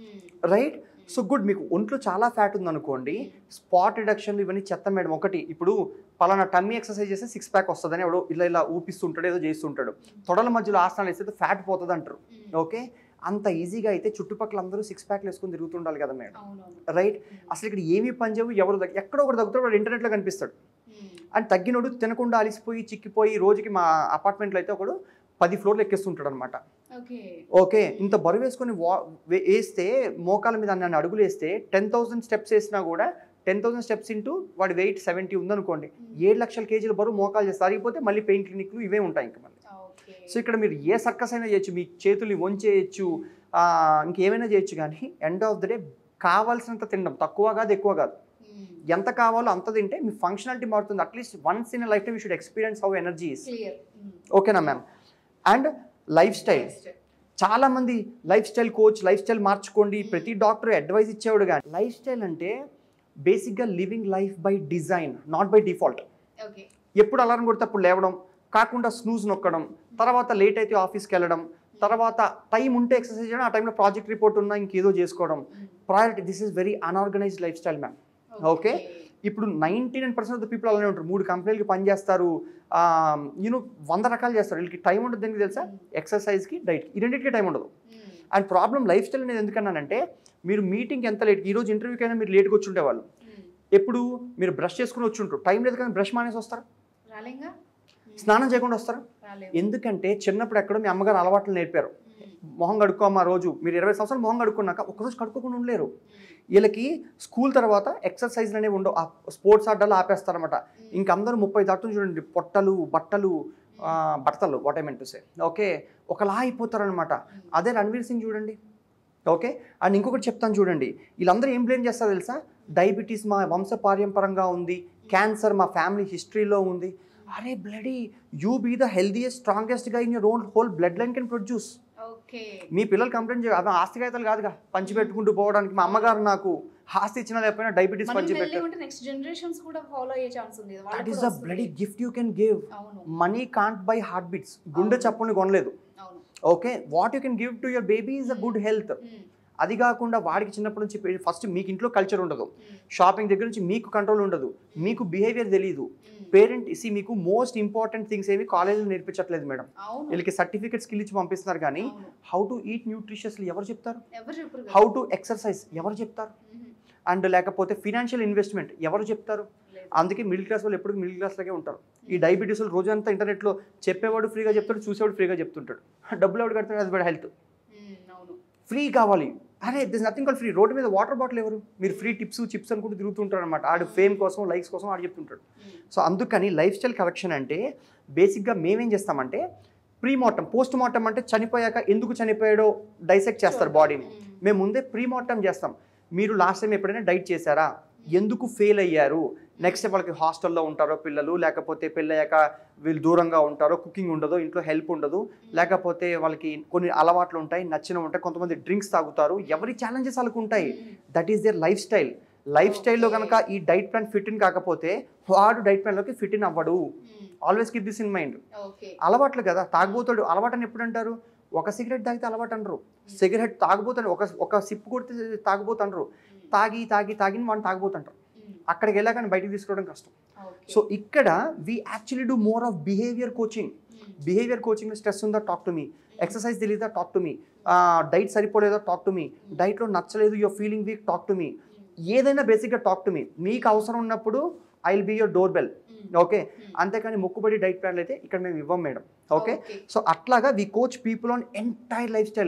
రైట్ సో గుడ్ మీకు ఒంట్లో చాలా ఫ్యాట్ ఉందనుకోండి స్పాట్ రిడక్షన్లు ఇవన్నీ చెత్త మేడం ఒకటి ఇప్పుడు పలానా టమ్మీ ఎక్సర్సైజ్ చేస్తే సిక్స్ ప్యాక్ వస్తుందని ఎవడో ఇలా ఇలా ఊపిస్తుంటాడు ఏదో చేస్తుంటాడు తొడల మధ్యలో ఆసనాలు వేస్తే ఫ్యాట్ పోతుంది అంటారు ఓకే అంత ఈజీగా అయితే చుట్టుపక్కల అందరూ సిక్స్ ప్యాక్లు వేసుకొని తిరుగుతుండాలి కదా మేడం అవునవును రైట్ అసలు ఇక్కడ ఏమీ పని చేయవు ఎవరు దగ్గ- ఎక్కడో ఒకటి తగ్గుతాడు వాడు ఇంటర్నెట్లో కనిపిస్తాడు అండ్ తగ్గినోడు తినకుండా అలిసిపోయి చిక్కిపోయి రోజుకి మా అపార్ట్మెంట్లో అయితే ఒకడు పది ఫ్లోర్లు ఎక్కిస్తుంటాడు అనమాట ఓకే ఓకే ఇంత బరువు వేసుకొని వా వే- వేస్తే మోకాల మీద నన్ను అడుగులు వేస్తే టెన్ థౌసండ్ స్టెప్స్ వేసినా కూడా టెన్ థౌసండ్ స్టెప్స్ ఇంటూ వాడి వెయిట్ సెవెంటీ ఉందనుకోండి ఏడు లక్షల కేజీల బరువు మోకాలు చేస్తే అరిగిపోతే మళ్ళీ పెయిన్ క్లినిక్లు ఇవే ఉంటాయి ఇంకా మళ్ళీ ఓకే సో ఇక్కడ మీరు ఏ సర్కస్ అయినా చేయొచ్చు మీ చేతుల్ని వంచేయచ్చు ఆ, ఇంకేమైనా చేయొచ్చు కానీ ఎండ్ ఆఫ్ ద డే కావాల్సినంత తినడం తక్కువ కాదు ఎక్కువ కాదు ఎంత కావాలో అంత తింటే మీ ఫంక్షనాలిటీ మారుతుంది at least once in lifetime you should experience how energy is clear ఓకేనా మ్యామ్ అండ్ లైఫ్ స్టైల్ చాలా మంది lifestyle coach lifestyle మార్చుకోండి ప్రతి డాక్టర్ అడ్వైస్ ఇచ్చేవాడు కానీ లైఫ్ స్టైల్ అంటే బేసిక్గా living life by design not by default okay ఎప్పుడు అలారం కొడితే అప్పుడు లేవడం కాకుండా స్నూజ్ నొక్కడం తర్వాత లేట్ అయితే ఆఫీస్కి వెళ్ళడం తర్వాత టైం ఉంటే ఎక్సర్సైజ్ చేయడం ఆ టైంలో ప్రాజెక్ట్ రిపోర్ట్ ఉన్నా ఇంకేదో చేసుకోవడం priority this is very unorganised lifestyle ma'am Okay. ఇప్పుడు ninety nine percent of the people అలానే ఉంటారు మూడు కంపెనీలకి పనిచేస్తారు యూనో వంద రకాలు చేస్తారు వీళ్ళకి టైం ఉండదు దేనికి తెలుసా ఎక్సర్సైజ్కి డైట్కి ఈ రెండింటికి టైం ఉండదు అండ్ ప్రాబ్లం లైఫ్ స్టైల్ అనేది ఎందుకన్నానంటే మీరు మీటింగ్కి ఎంత లేట్ ఈరోజు ఇంటర్వ్యూకి అయినా మీరు లేట్గా వచ్చి ఉండేవాళ్ళు ఎప్పుడు మీరు బ్రష్ చేసుకుని వచ్చి ఉంటారు టైం లేదు కానీ బ్రష్ మానేసి వస్తారు రాలేంగా స్నానం చేయకుండా వస్తారు రాలేము ఎందుకంటే చిన్నప్పుడు ఎక్కడో మీ అమ్మగారు అలవాట్లు నేర్పారు మొహం కడుక్కోమా రోజు మీరు ఇరవై సంవత్సరాలు మొహం కడుక్కున్నాక ఒక్కరోజు కడుక్కోకుండా ఉండలేరు వీళ్ళకి స్కూల్ తర్వాత ఎక్సర్సైజ్ అనేవి ఉండవు ఆ స్పోర్ట్స్ ఆటలు ఆపేస్తారనమాట ఇంక అందరూ ముప్పై దాటుని చూడండి పొట్టలు బట్టలు ఆ, బట్టలు what I meant to say okay ఒకలా అయిపోతారనమాట అదే రణ్వీర్ సింగ్ చూడండి ఓకే అండ్ ఇంకొకటి చెప్తాను చూడండి వీళ్ళందరూ ఏం బ్లేమ్ చేస్తారో తెలుసా డయాబెటీస్ మా వంశపార్యంపరంగా ఉంది క్యాన్సర్ మా ఫ్యామిలీ హిస్టరీలో ఉంది అరే bloody you be the healthiest strongest గా in your own whole blood line can produce okay మీ పిల్లలు కంప్లైంట్ చేయ అవి ఆస్తి కాగితాలు కాదుగా పంచి పెట్టుకుంటూ పోవడానికి మా అమ్మగారు నాకు ఆస్తి ఇచ్చినా లేకపోయినా డయాబెటీస్ మనం పంచి వెళ్ళి పెట్టారు ఉంటే నెక్స్ట్ జనరేషన్స్ కూడా ఫాలో అయ్యే ఛాన్స్ ఉంది వాళ్ళకి దట్ ఈస్ కూడా ద వస్తుంది. Bloody gift you can give అవును money can't buy heart beats గుండె చప్పుల్ని కొనలేదు అవును okay what you can give to your baby is a good health um, అది కాకుండా వాడికి చిన్నప్పటి నుంచి ఫస్ట్ మీకు ఇంట్లో కల్చర్ ఉండదు ఉమ్, షాపింగ్ దగ్గర నుంచి మీకు కంట్రోల్ ఉండదు మీకు బిహేవియర్ తెలియదు ఉమ్. పేరెంట్ ఇసి మీకు మోస్ట్ ఇంపార్టెంట్ థింగ్స్ ఏమి కాలేజీలో నేర్పించట్లేదు మేడం అవును వీళ్ళకి సర్టిఫికేట్ స్కిల్ ఇచ్చి పంపిస్తున్నారు కానీ అవును. హౌ టు ఈట్ న్యూట్రిషియస్లీ ఎవరు చెప్తారు ఎవరు చెప్పరు కదా. హౌ టు ఎక్సర్సైజ్ ఎవరు చెప్తారు ఉమ్, అండ్ లేకపోతే ఫినాన్షియల్ ఇన్వెస్ట్మెంట్ ఎవరు చెప్తారు లేదు. అందుకే మిడిల్ క్లాస్ వాళ్ళు ఎప్పుడు మిడిల్ క్లాస్ లాగే ఉంటారు ఈ డయాబెటీస్ వాళ్ళు రోజంతా ఇంటర్నెట్లో చెప్పేవాడు ఫ్రీగా చెప్తాడు చూసేవాడు ఫ్రీగా చెప్తుంటాడు డబ్బులు ఎవడు కడతాడు అది హెల్త్ ఉమ్, అవును ఫ్రీ కావాలి అరే దిస్ నథింగ్ కాల్ ఫ్రీ రోడ్డు మీద వాటర్ బాటిల్ ఎవరు మీరు ఫ్రీ టిప్స్ చిప్స్ అనుకుంటూ తిరుగుతుంటారు అనమాట ఆడు ఫేమ్ కోసం లైక్స్ కోసం ఆడు చెప్తుంటాడు ఉమ్, సో అందుకని లైఫ్ స్టైల్ కరెక్షన్ అంటే బేసిక్గా మేమేం చేస్తామంటే ప్రీ మార్టం పోస్ట్ మార్టం అంటే చనిపోయాక ఎందుకు చనిపోయాడో డైసెక్ట్ చేస్తారు బాడీని ఉమ్, మేము ముందే ప్రీ మార్టం చేస్తాం మీరు లాస్ట్ టైం ఎప్పుడైనా డైట్ చేశారా ఎందుకు ఫెయిల్ అయ్యారు నెక్స్ట్ వాళ్ళకి హాస్టల్లో ఉంటారో పిల్లలు లేకపోతే పెళ్ళయ్యాక వీళ్ళు దూరంగా ఉంటారో కుకింగ్ ఉండదు ఇంట్లో హెల్ప్ ఉండదు లేకపోతే వాళ్ళకి కొన్ని అలవాట్లు ఉంటాయి నచ్చిన ఉంటాయి కొంతమంది డ్రింక్స్ తాగుతారు ఎవరి ఛాలెంజెస్ వాళ్ళకు ఉంటాయి um, that is their lifestyle లైఫ్ స్టైల్లో కనుక ఈ డైట్ ప్లాన్ ఫిట్ ఇన్ కాకపోతే వాడు డైట్ ప్లాన్లోకి ఫిట్ ఇన్ అవ్వడు um, always keep this in mind okay అలవాట్లు కదా తాగుబోతాడు అలవాటు అని ఎప్పుడు అంటారు ఒక సిగరెట్ తాగితే అలవాటు అనరు సిగరెట్ తాగుబోతాడు ఒక ఒక సిప్ కొడితే తాగుబోతుంటారు తాగి తాగి తాగి వాడిని తాగుబోతుంటారు ఉమ్, అక్కడికి వెళ్ళాక బయటికి తీసుకోవడం కష్టం ఓకే సో ఇక్కడ we actually do more of behaviour coaching um, behaviour coaching stress ఉందా టాక్ టు మీ ఎక్సర్సైజ్ తెలియదా టాక్ టు మీ డైట్ సరిపోలేదా టాక్ టు మీ డైట్లో నచ్చలేదు your feeling weak talk to me ఏదైనా బేసిక్గా టాక్ టు మీ మీకు అవసరం ఉన్నప్పుడు I will be your door bell um, okay um. అంతేకాని మొక్కుబడి డైట్ ప్లాన్లు అయితే ఇక్కడ మేము ఇవ్వం మేడం ఓకే ఓకే. సో అట్లాగా we coach people on entire life style